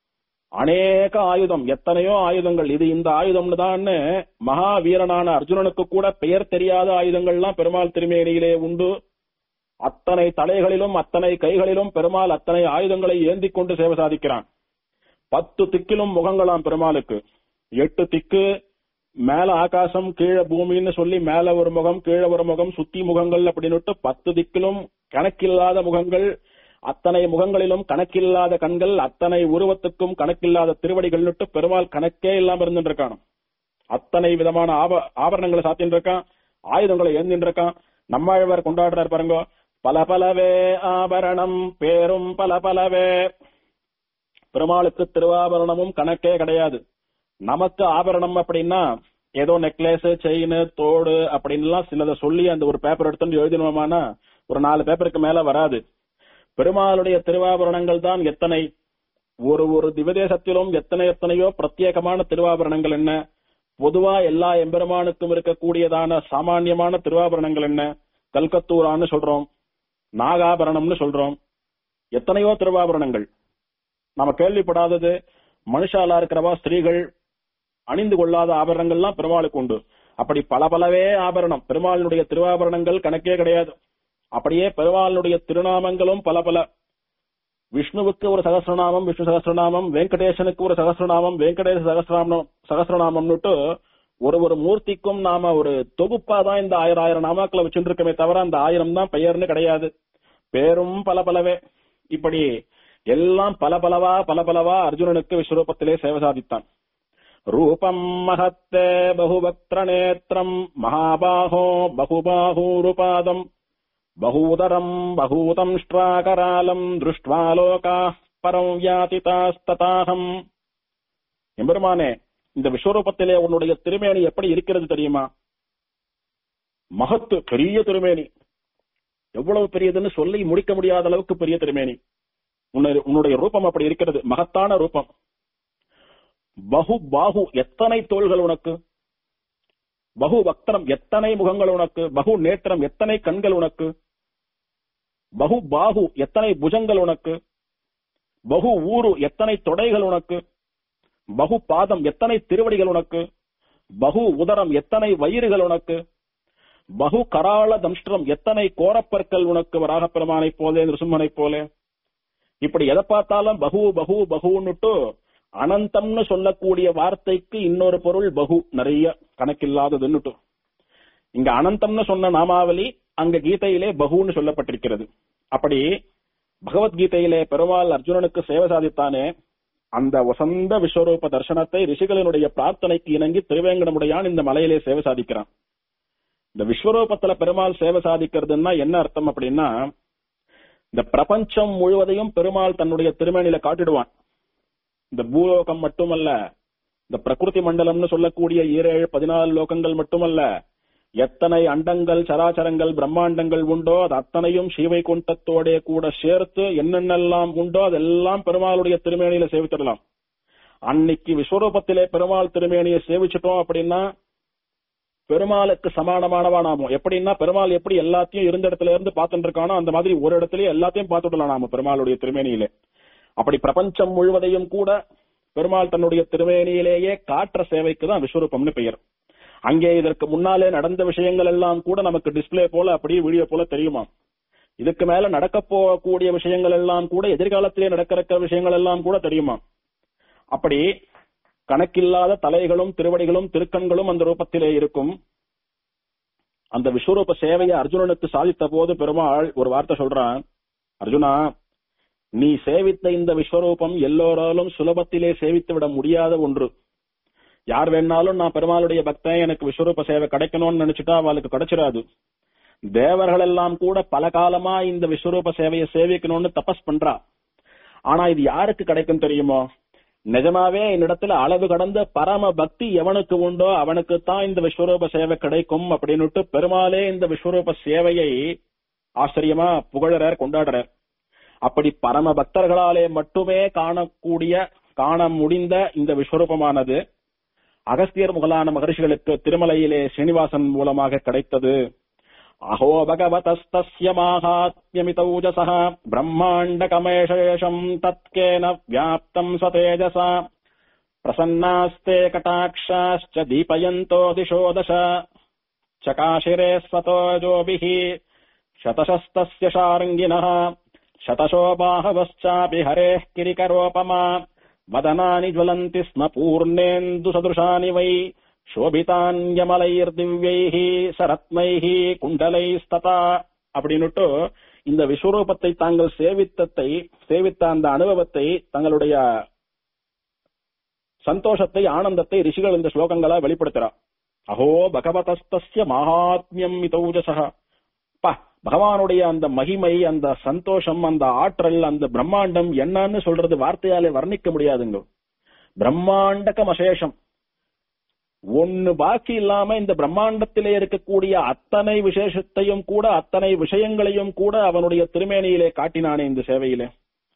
அநேக ஆயுதம் எத்தனையோ ஆயுதங்கள் இது இந்த ஆயுதம்னு தான் மகாவீரனான அர்ஜுனனுக்கு கூட பெயர் தெரியாத ஆயுதங்கள்லாம் பெருமாள் திருமேனியிலே உண்டு அத்தனை தலைகளிலும் அத்தனை கைகளிலும் பெருமாள் அத்தனை ஆயுதங்களை ஏந்தி கொண்டு சேவை சாதிக்கிறான் பத்து திக்கிலும் முகங்களாம் பெருமாளுக்கு எட்டு திக்கு மேல ஆகாசம் கீழே பூமின்னு சொல்லி மேல ஒரு முகம் கீழே ஒரு முகம் சுத்தி முகங்கள் அப்படின்னுட்டு பத்து திக்கிலும் கணக்கில்லாத முகங்கள் அத்தனை முகங்களிலும் கணக்கில்லாத கண்கள் அத்தனை உருவத்துக்கும் கணக்கில்லாத திருவடிகள்னுட்டு பெருமாள் கணக்கே இல்லாம இருந்துட்டு இருக்கான் அத்தனை விதமான ஆப ஆபரணங்களை சாத்தின்னு இருக்கான் ஆயுதங்களை ஏந்தின்னு இருக்கான் நம்மாழ்வார் கொண்டாடுறார் பாருங்க பல பலவே ஆபரணம் பேரும் பல பலவே பெருமாளுக்கு திருவாபரணமும் கணக்கே கிடையாது நமக்கு ஆபரணம் அப்படின்னா ஏதோ நெக்லஸ் செயின் தோடு அப்படின்லாம் சிலதை சொல்லி அந்த ஒரு பேப்பர் எடுத்துட்டு எழுதினோமானா ஒரு நாலு பேப்பருக்கு மேல வராது பெருமாளுடைய திருவாபரணங்கள் தான் எத்தனை ஒரு ஒரு திவதேசத்திலும் எத்தனை எத்தனையோ பிரத்யேகமான திருவாபரணங்கள் என்ன பொதுவா எல்லா எம்பெருமானுக்கும் இருக்கக்கூடியதான சாமானியமான திருவாபரணங்கள் என்ன கல்கத்தூரான்னு சொல்றோம் நாகாபரணம்னு சொல்றோம் எத்தனையோ திருவாபரணங்கள் நாம கேள்விப்படாதது மனுஷாலா இருக்கிறவா ஸ்திரீகள் அணிந்து கொள்ளாத ஆபரணங்கள்லாம் பெருமாளுக்கு உண்டு அப்படி பல பலவே ஆபரணம் பெருமாளுடைய திருவாபரணங்கள் கணக்கே கிடையாது அப்படியே பெருமாளுடைய திருநாமங்களும் பல பல விஷ்ணுவுக்கு ஒரு சகசிரநாமம் விஷ்ணு சகசிரநாமம் வெங்கடேசனுக்கு ஒரு சகசிரநாமம் வெங்கடேச சகசிரநாமம் சகசிரநாமம்னுட்டு ஒரு ஒரு மூர்த்திக்கும் நாம ஒரு தொகுப்பா தான் இந்த ஆயிரம் ஆயிரம் நாமாக்களை வச்சுட்டு இருக்கமே தவிர அந்த ஆயிரம் தான் பெயர்னு கிடையாது பேரும் பல பலவே இப்படி எல்லாம் பல பலவா பல பலவா அர்ஜுனனுக்கு விஸ்வரூபத்திலே சேவை சாதித்தான் ரூபம் மகத்தே பகுவக்திர நேத்திரம் மகாபாகோ பகுபாகூருபாதம் பகூதரம் பகூதம் ஸ்ட்ராகராலம் திருஷ்டுவா லோகா பரம் வியாதிதாஸ்ததாகம் எம்பெருமானே இந்த விஸ்வரூபத்திலே உன்னுடைய திருமேனி எப்படி இருக்கிறது தெரியுமா மகத்து பெரிய திருமேனி எவ்வளவு பெரியதுன்னு சொல்லி முடிக்க முடியாத அளவுக்கு பெரிய திருமேனி உன்னுடைய உன்னுடைய ரூபம் அப்படி இருக்கிறது மகத்தான ரூபம் பகு பாகு எத்தனை தோள்கள் உனக்கு பகு வக்திரம் எத்தனை முகங்கள் உனக்கு பகு நேத்திரம் எத்தனை கண்கள் உனக்கு பகு பாகு எத்தனை புஜங்கள் உனக்கு பகு ஊரு எத்தனை தொடைகள் உனக்கு பகு பாதம் எத்தனை திருவடிகள் உனக்கு பகு உதரம் எத்தனை வயிறுகள் உனக்கு பகு கராள தம்ஷ்டம் எத்தனை கோரப்பற்கள் உனக்கு வராக பெருமானை போலே நிருசிம்மனை போலே இப்படி எதை பார்த்தாலும் பகு பகு பகுன்னுட்டு அனந்தம்னு சொல்லக்கூடிய வார்த்தைக்கு இன்னொரு பொருள் பகு நிறைய கணக்கில்லாததுன்னுட்டு இங்க அனந்தம்னு சொன்ன நாமாவளி அங்க கீதையிலே பகுன்னு சொல்லப்பட்டிருக்கிறது அப்படி பகவத்கீதையிலே பெருமாள் அர்ஜுனனுக்கு சேவை சாதித்தானே அந்த வசந்த விஸ்வரூப தர்சனத்தை ரிஷிகளினுடைய பிரார்த்தனைக்கு இணங்கி திருவேங்கடமுடையான் இந்த மலையிலே சேவை சாதிக்கிறான் இந்த விஸ்வரூபத்துல பெருமாள் சேவை சாதிக்கிறதுன்னா என்ன அர்த்தம் அப்படின்னா இந்த பிரபஞ்சம் முழுவதையும் பெருமாள் தன்னுடைய திருமேனில காட்டிடுவான் இந்த பூலோகம் மட்டுமல்ல இந்த பிரகிருதி மண்டலம்னு சொல்லக்கூடிய ஈரேழு பதினாலு லோகங்கள் மட்டுமல்ல எத்தனை அண்டங்கள் சராச்சரங்கள் பிரம்மாண்டங்கள் உண்டோ அது அத்தனையும் சீவை குண்டத்தோட கூட சேர்த்து என்னென்னலாம் உண்டோ அதெல்லாம் பெருமாளுடைய திருமேனியில சேவித்திடலாம் அன்னைக்கு விஸ்வரூபத்திலே பெருமாள் திருமேனியை சேவிச்சிட்டோம் அப்படின்னா பெருமாளுக்கு சமானமானவா நாமோ எப்படின்னா பெருமாள் எப்படி எல்லாத்தையும் இருந்த இடத்துல இருந்து பார்த்துட்டு இருக்கானோ அந்த மாதிரி ஒரு இடத்துலயே எல்லாத்தையும் பார்த்துடலாம் நாம பெருமாளுடைய திருமேனியிலே அப்படி பிரபஞ்சம் முழுவதையும் கூட பெருமாள் தன்னுடைய திருமேனியிலேயே காற்ற சேவைக்கு தான் விஸ்வரூபம்னு பெயர் அங்கே இதற்கு முன்னாலே நடந்த விஷயங்கள் எல்லாம் கூட நமக்கு டிஸ்பிளே போல அப்படியே வீடியோ போல தெரியுமா இதுக்கு மேல நடக்க போகக்கூடிய விஷயங்கள் எல்லாம் கூட எதிர்காலத்திலே நடக்கிற விஷயங்கள் எல்லாம் கூட தெரியுமா அப்படி கணக்கில்லாத தலைகளும் திருவடிகளும் திருக்கண்களும் அந்த ரூபத்திலே இருக்கும் அந்த விஸ்வரூப சேவையை அர்ஜுனனுக்கு சாதித்த போது பெருமாள் ஒரு வார்த்தை சொல்றான் அர்ஜுனா நீ சேவித்த இந்த விஸ்வரூபம் எல்லோராலும் சுலபத்திலே சேவித்து விட முடியாத ஒன்று யார் வேணாலும் நான் பெருமாளுடைய பக்தன் எனக்கு விஸ்வரூப சேவை கிடைக்கணும்னு நினைச்சிட்டா அவளுக்கு கிடைச்சிடாது தேவர்கள் எல்லாம் கூட பல காலமா இந்த விஸ்வரூப சேவையை சேவிக்கணும்னு தபஸ் பண்றா ஆனா இது யாருக்கு கிடைக்கும் தெரியுமோ நிஜமாவே என்னிடத்துல அளவு கடந்த பரம பக்தி எவனுக்கு உண்டோ அவனுக்கு தான் இந்த விஸ்வரூப சேவை கிடைக்கும் அப்படின்னுட்டு பெருமாளே இந்த விஸ்வரூப சேவையை ஆச்சரியமா புகழறார் கொண்டாடுறார் அப்படி பரம பக்தர்களாலே மட்டுமே காணக்கூடிய காண முடிந்த இந்த விஸ்வரூபமானது அகஸ்தியர் முதலான மகர்ஷிகளுக்கு திருமலையிலே ஸ்ரீனிவாசன் மூலமாக கிடைத்தது அஹோ பகவதஸ்தஸ்ய மாஹாத்மியமிதௌஜசः பிரம்மாண்டகமேஷேஷம் தத்கேன வியாப்தம் சதேஜசா பிரசன்னாஸ்தே கட்டாட்சாश्च दीपयन्तो दिशो दश चकाशिरे स्वतोजोभिः शतशस्तस्य शार्ङ्गिनः शतशो बाहवश्चापि हरेः किरिकरोपमा वदनानि ज्वलन्ति स्म पूर्णेन्दुसदृशानि वै சோபிதான்யமலைர்திவ்யைஹி சரத்மைஹி குண்டலைஸ்ததா அப்படின்னுட்டு இந்த விஸ்வரூபத்தை தாங்கள் சேவித்தத்தை சேவித்த அந்த அனுபவத்தை தங்களுடைய சந்தோஷத்தை ஆனந்தத்தை ரிஷிகள் இந்த ஸ்லோகங்களா வெளிப்படுத்துறா அஹோ பகவதஸ்தஸ்ய மகாத்மியம் இதௌஜசா பா பகவானுடைய அந்த மகிமை அந்த சந்தோஷம் அந்த ஆற்றல் அந்த பிரம்மாண்டம் என்னன்னு சொல்றது வார்த்தையாலே வர்ணிக்க முடியாதுங்க பிரம்மாண்டகம் அசேஷம் ஒன்னு பாக்கி இல்லாம இந்த பிரம்மாண்டத்திலே இருக்கக்கூடிய அத்தனை விசேஷத்தையும் கூட அத்தனை விஷயங்களையும் கூட அவனுடைய திருமேனியிலே காட்டினானே இந்த சேவையிலே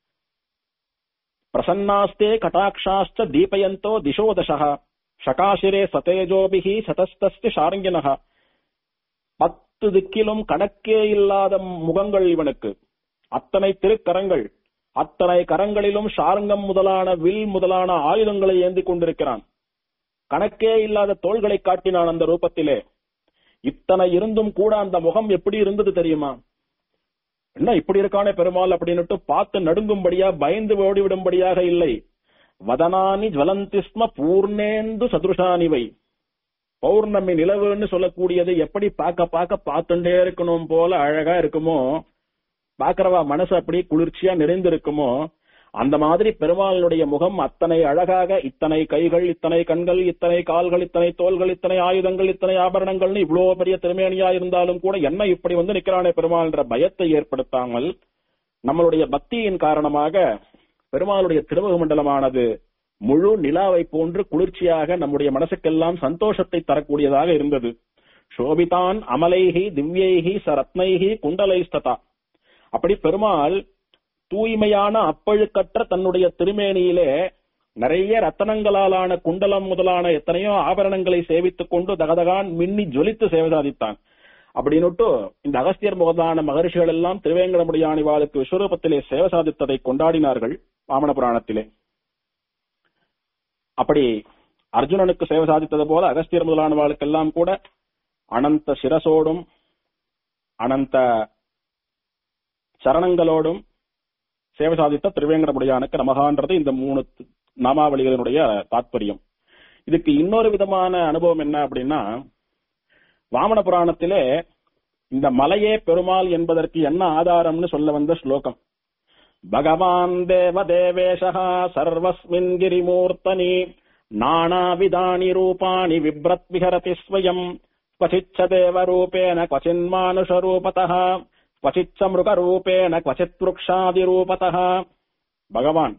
பிரசன்னாஸ்தே கட்டாட்சாஸ்த தீபயந்தோ திசோ தசா ஷகாசிரே சதேஜோபிகி சதஸ்தஸ்தி ஷாரங்கினக பத்து திக்கிலும் கணக்கே இல்லாத முகங்கள் இவனுக்கு அத்தனை திருக்கரங்கள் அத்தனை கரங்களிலும் ஷாரங்கம் முதலான வில் முதலான ஆயுதங்களை ஏந்தி கொண்டிருக்கிறான் கணக்கே இல்லாத தோள்களை காட்டினான் அந்த ரூபத்திலே இத்தனை இருந்தும் கூட அந்த முகம் எப்படி இருந்தது தெரியுமா என்ன இப்படி இருக்கானே பெருமாள் அப்படின்னுட்டு பார்த்து நடுங்கும்படியா பயந்து ஓடிவிடும்படியாக இல்லை வதனானி ஜுவலந்தி ஸ்ம பூர்ணேந்து சதுருஷானிவை பௌர்ணமி நிலவுன்னு சொல்லக்கூடியது எப்படி பார்க்க பார்க்க பார்த்துட்டே இருக்கணும் போல அழகா இருக்குமோ பாக்குறவா மனசு அப்படி குளிர்ச்சியா நிறைந்திருக்குமோ அந்த மாதிரி பெருமாளுடைய முகம் அத்தனை அழகாக இத்தனை கைகள் இத்தனை கண்கள் இத்தனை கால்கள் இத்தனை தோள்கள் இத்தனை ஆயுதங்கள் இத்தனை ஆபரணங்கள்னு இவ்வளவு பெரிய திருமேனியா இருந்தாலும் கூட என்ன இப்படி வந்து நிக்கிறானே பெருமாள்ன்ற பயத்தை ஏற்படுத்தாமல் நம்மளுடைய பக்தியின் காரணமாக பெருமாளுடைய திருமுக மண்டலமானது முழு நிலாவை போன்று குளிர்ச்சியாக நம்முடைய மனசுக்கெல்லாம் சந்தோஷத்தை தரக்கூடியதாக இருந்தது சோபிதான் அமலைஹி திவ்யைஹி சரத்னைஹி குண்டலைஸ்ததா அப்படி பெருமாள் தூய்மையான அப்பழுக்கற்ற தன்னுடைய திருமேனியிலே நிறைய ரத்தனங்களாலான குண்டலம் முதலான எத்தனையோ ஆபரணங்களை சேவித்துக் கொண்டு தகதகான் மின்னி ஜொலித்து சேவை சாதித்தான் அப்படின்னுட்டு இந்த அகஸ்தியர் முதலான மகர்ஷிகள் எல்லாம் திருவேங்கடமுடியாணிவாளுக்கு விஸ்வரூபத்திலே சேவை சாதித்ததை கொண்டாடினார்கள் வாமன புராணத்திலே அப்படி அர்ஜுனனுக்கு சேவை சாதித்தது போல அகஸ்தியர் முதலானவாளுக்கெல்லாம் கூட அனந்த சிரசோடும் அனந்த சரணங்களோடும் சேவை சாதித்த திருவேங்கடமுடியானுக்கு நமகான்றது இந்த மூணு நாமாவளிகளினுடைய தாத்பரியம் இதுக்கு இன்னொரு விதமான அனுபவம் என்ன அப்படின்னா வாமன புராணத்திலே இந்த மலையே பெருமாள் என்பதற்கு என்ன ஆதாரம்னு சொல்ல வந்த ஸ்லோகம் பகவான் தேவ தேவேஷா சர்வஸ்மின் கிரிமூர்த்தனி நானாவிதானி ரூபாணி விப்ரத் விஹரதி ஸ்வயம் क्वचिच्च देवरूपेण क्वचिन्मानुषरूपतः क्वचिच्च मृगरूपेण क्वचित् वृक्षादिरूपतः பகவான்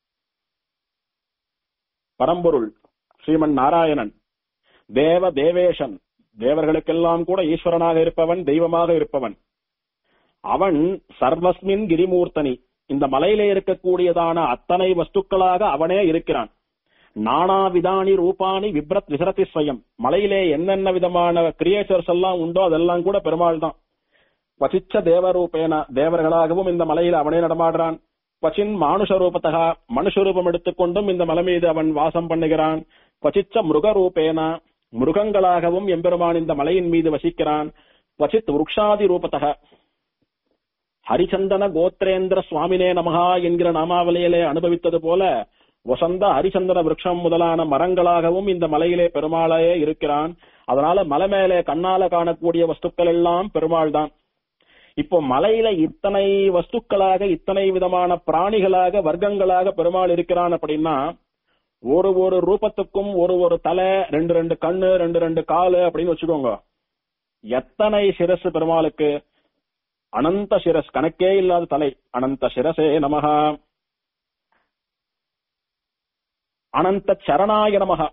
பரம்பொருள் ஸ்ரீமன் நாராயணன் தேவ தேவேஷன் தேவர்களுக்கெல்லாம் கூட ஈஸ்வரனாக இருப்பவன் தெய்வமாக இருப்பவன் அவன் சர்வஸ்மின் கிரிமூர்த்தனி இந்த மலையிலே இருக்கக்கூடியதான அத்தனை வஸ்துக்களாக அவனே இருக்கிறான் நானா விதானி ரூபானி விப்ரத் விசரதி ஸ்வயம் மலையிலே என்னென்ன விதமான கிரியேச்சர்ஸ் எல்லாம் உண்டோ அதெல்லாம் கூட பெருமாள் தான் வசிச்ச தேவரூபேன தேவர்களாகவும் இந்த மலையில் அவனே நடமாடுறான் கொச்சின் மானுஷ ரூபத்தகா மனுஷ ரூபம் எடுத்துக்கொண்டும் இந்த மலை மீது அவன் வாசம் பண்ணுகிறான் கொச்சிச்ச மிருக ரூபேன மிருகங்களாகவும் எம்பெருமான் இந்த மலையின் மீது வசிக்கிறான் கொச்சித் விருக்ஷாதி ரூபத்தக ஹரிச்சந்தன கோத்ரேந்திர சுவாமினே நமகா என்கிற நாமாவளியிலே அனுபவித்தது போல வசந்த ஹரிச்சந்திர விருட்சம் முதலான மரங்களாகவும் இந்த மலையிலே பெருமாளே இருக்கிறான் அதனால மலை மேலே கண்ணால காணக்கூடிய வஸ்துக்கள் எல்லாம் பெருமாள் தான் இப்போ மலையில இத்தனை வஸ்துக்களாக இத்தனை விதமான பிராணிகளாக வர்க்கங்களாக பெருமாள் இருக்கிறான் அப்படின்னா ஒரு ஒரு ரூபத்துக்கும் ஒரு ஒரு தலை ரெண்டு ரெண்டு கண்ணு ரெண்டு ரெண்டு காலு அப்படின்னு வச்சுக்கோங்க எத்தனை சிரசு பெருமாளுக்கு அனந்த சிரஸ் கணக்கே இல்லாத தலை அனந்த சிரசே நமகா அனந்த சரணாய நமக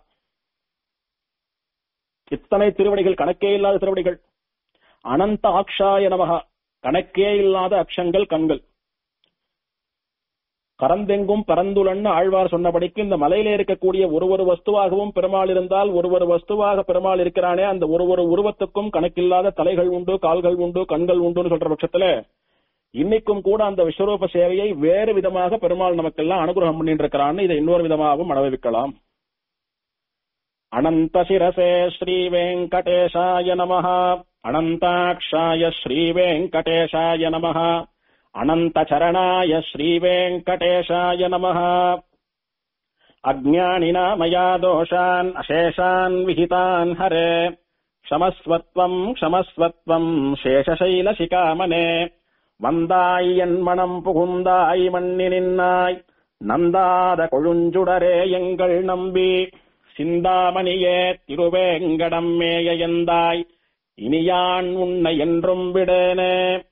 இத்தனை திருவடிகள் கணக்கே இல்லாத திருவடிகள் அனந்த ஆக்ஷாய நமக கணக்கே இல்லாத அக்ஷங்கள் கண்கள் கரந்தெங்கும் பரந்துலன்னு ஆழ்வார் சொன்னபடிக்கு இந்த மலையில இருக்கக்கூடிய ஒரு ஒரு வஸ்துவாகவும் பெருமாள் இருந்தால் ஒரு ஒரு வஸ்துவாக பெருமாள் இருக்கிறானே அந்த ஒரு ஒரு உருவத்துக்கும் கணக்கில்லாத தலைகள் உண்டு கால்கள் உண்டு கண்கள் உண்டுன்னு சொல்ற பட்சத்துல இன்னைக்கும் கூட அந்த விஸ்வரூப சேவையை வேறு விதமாக பெருமாள் நமக்கெல்லாம் அனுகிரகம் பண்ணிட்டு இருக்கிறான்னு இதை இன்னொரு விதமாகவும் அனுபவிக்கலாம் அனந்த சிரசே ஸ்ரீ வெங்கடேஷாய நமஹ அனந்தாட்சாய ஸ்ரீ வெங்கடேஷாய நமஹ அனந்த சரணாய ஸ்ரீ வெங்கடேஷாய நமஹ அஜ்ஞானினா மயா தோஷான் அசேஷான் விஹிதான் ஹரே க்ஷமஸ்வத்வம் க்ஷமஸ்வத்வம் சேஷசைல சிகாமனே வந்தாய் என் மனம் புகுந்தாய் மண்ணி நின்னாய் நந்தாத கொழுஞ்சுடரே எங்கள் நம்பி சிந்தாமணியே திருவேங்கடம் மேய எந்தாய் இனியான் உன்னை என்றும் விடேனே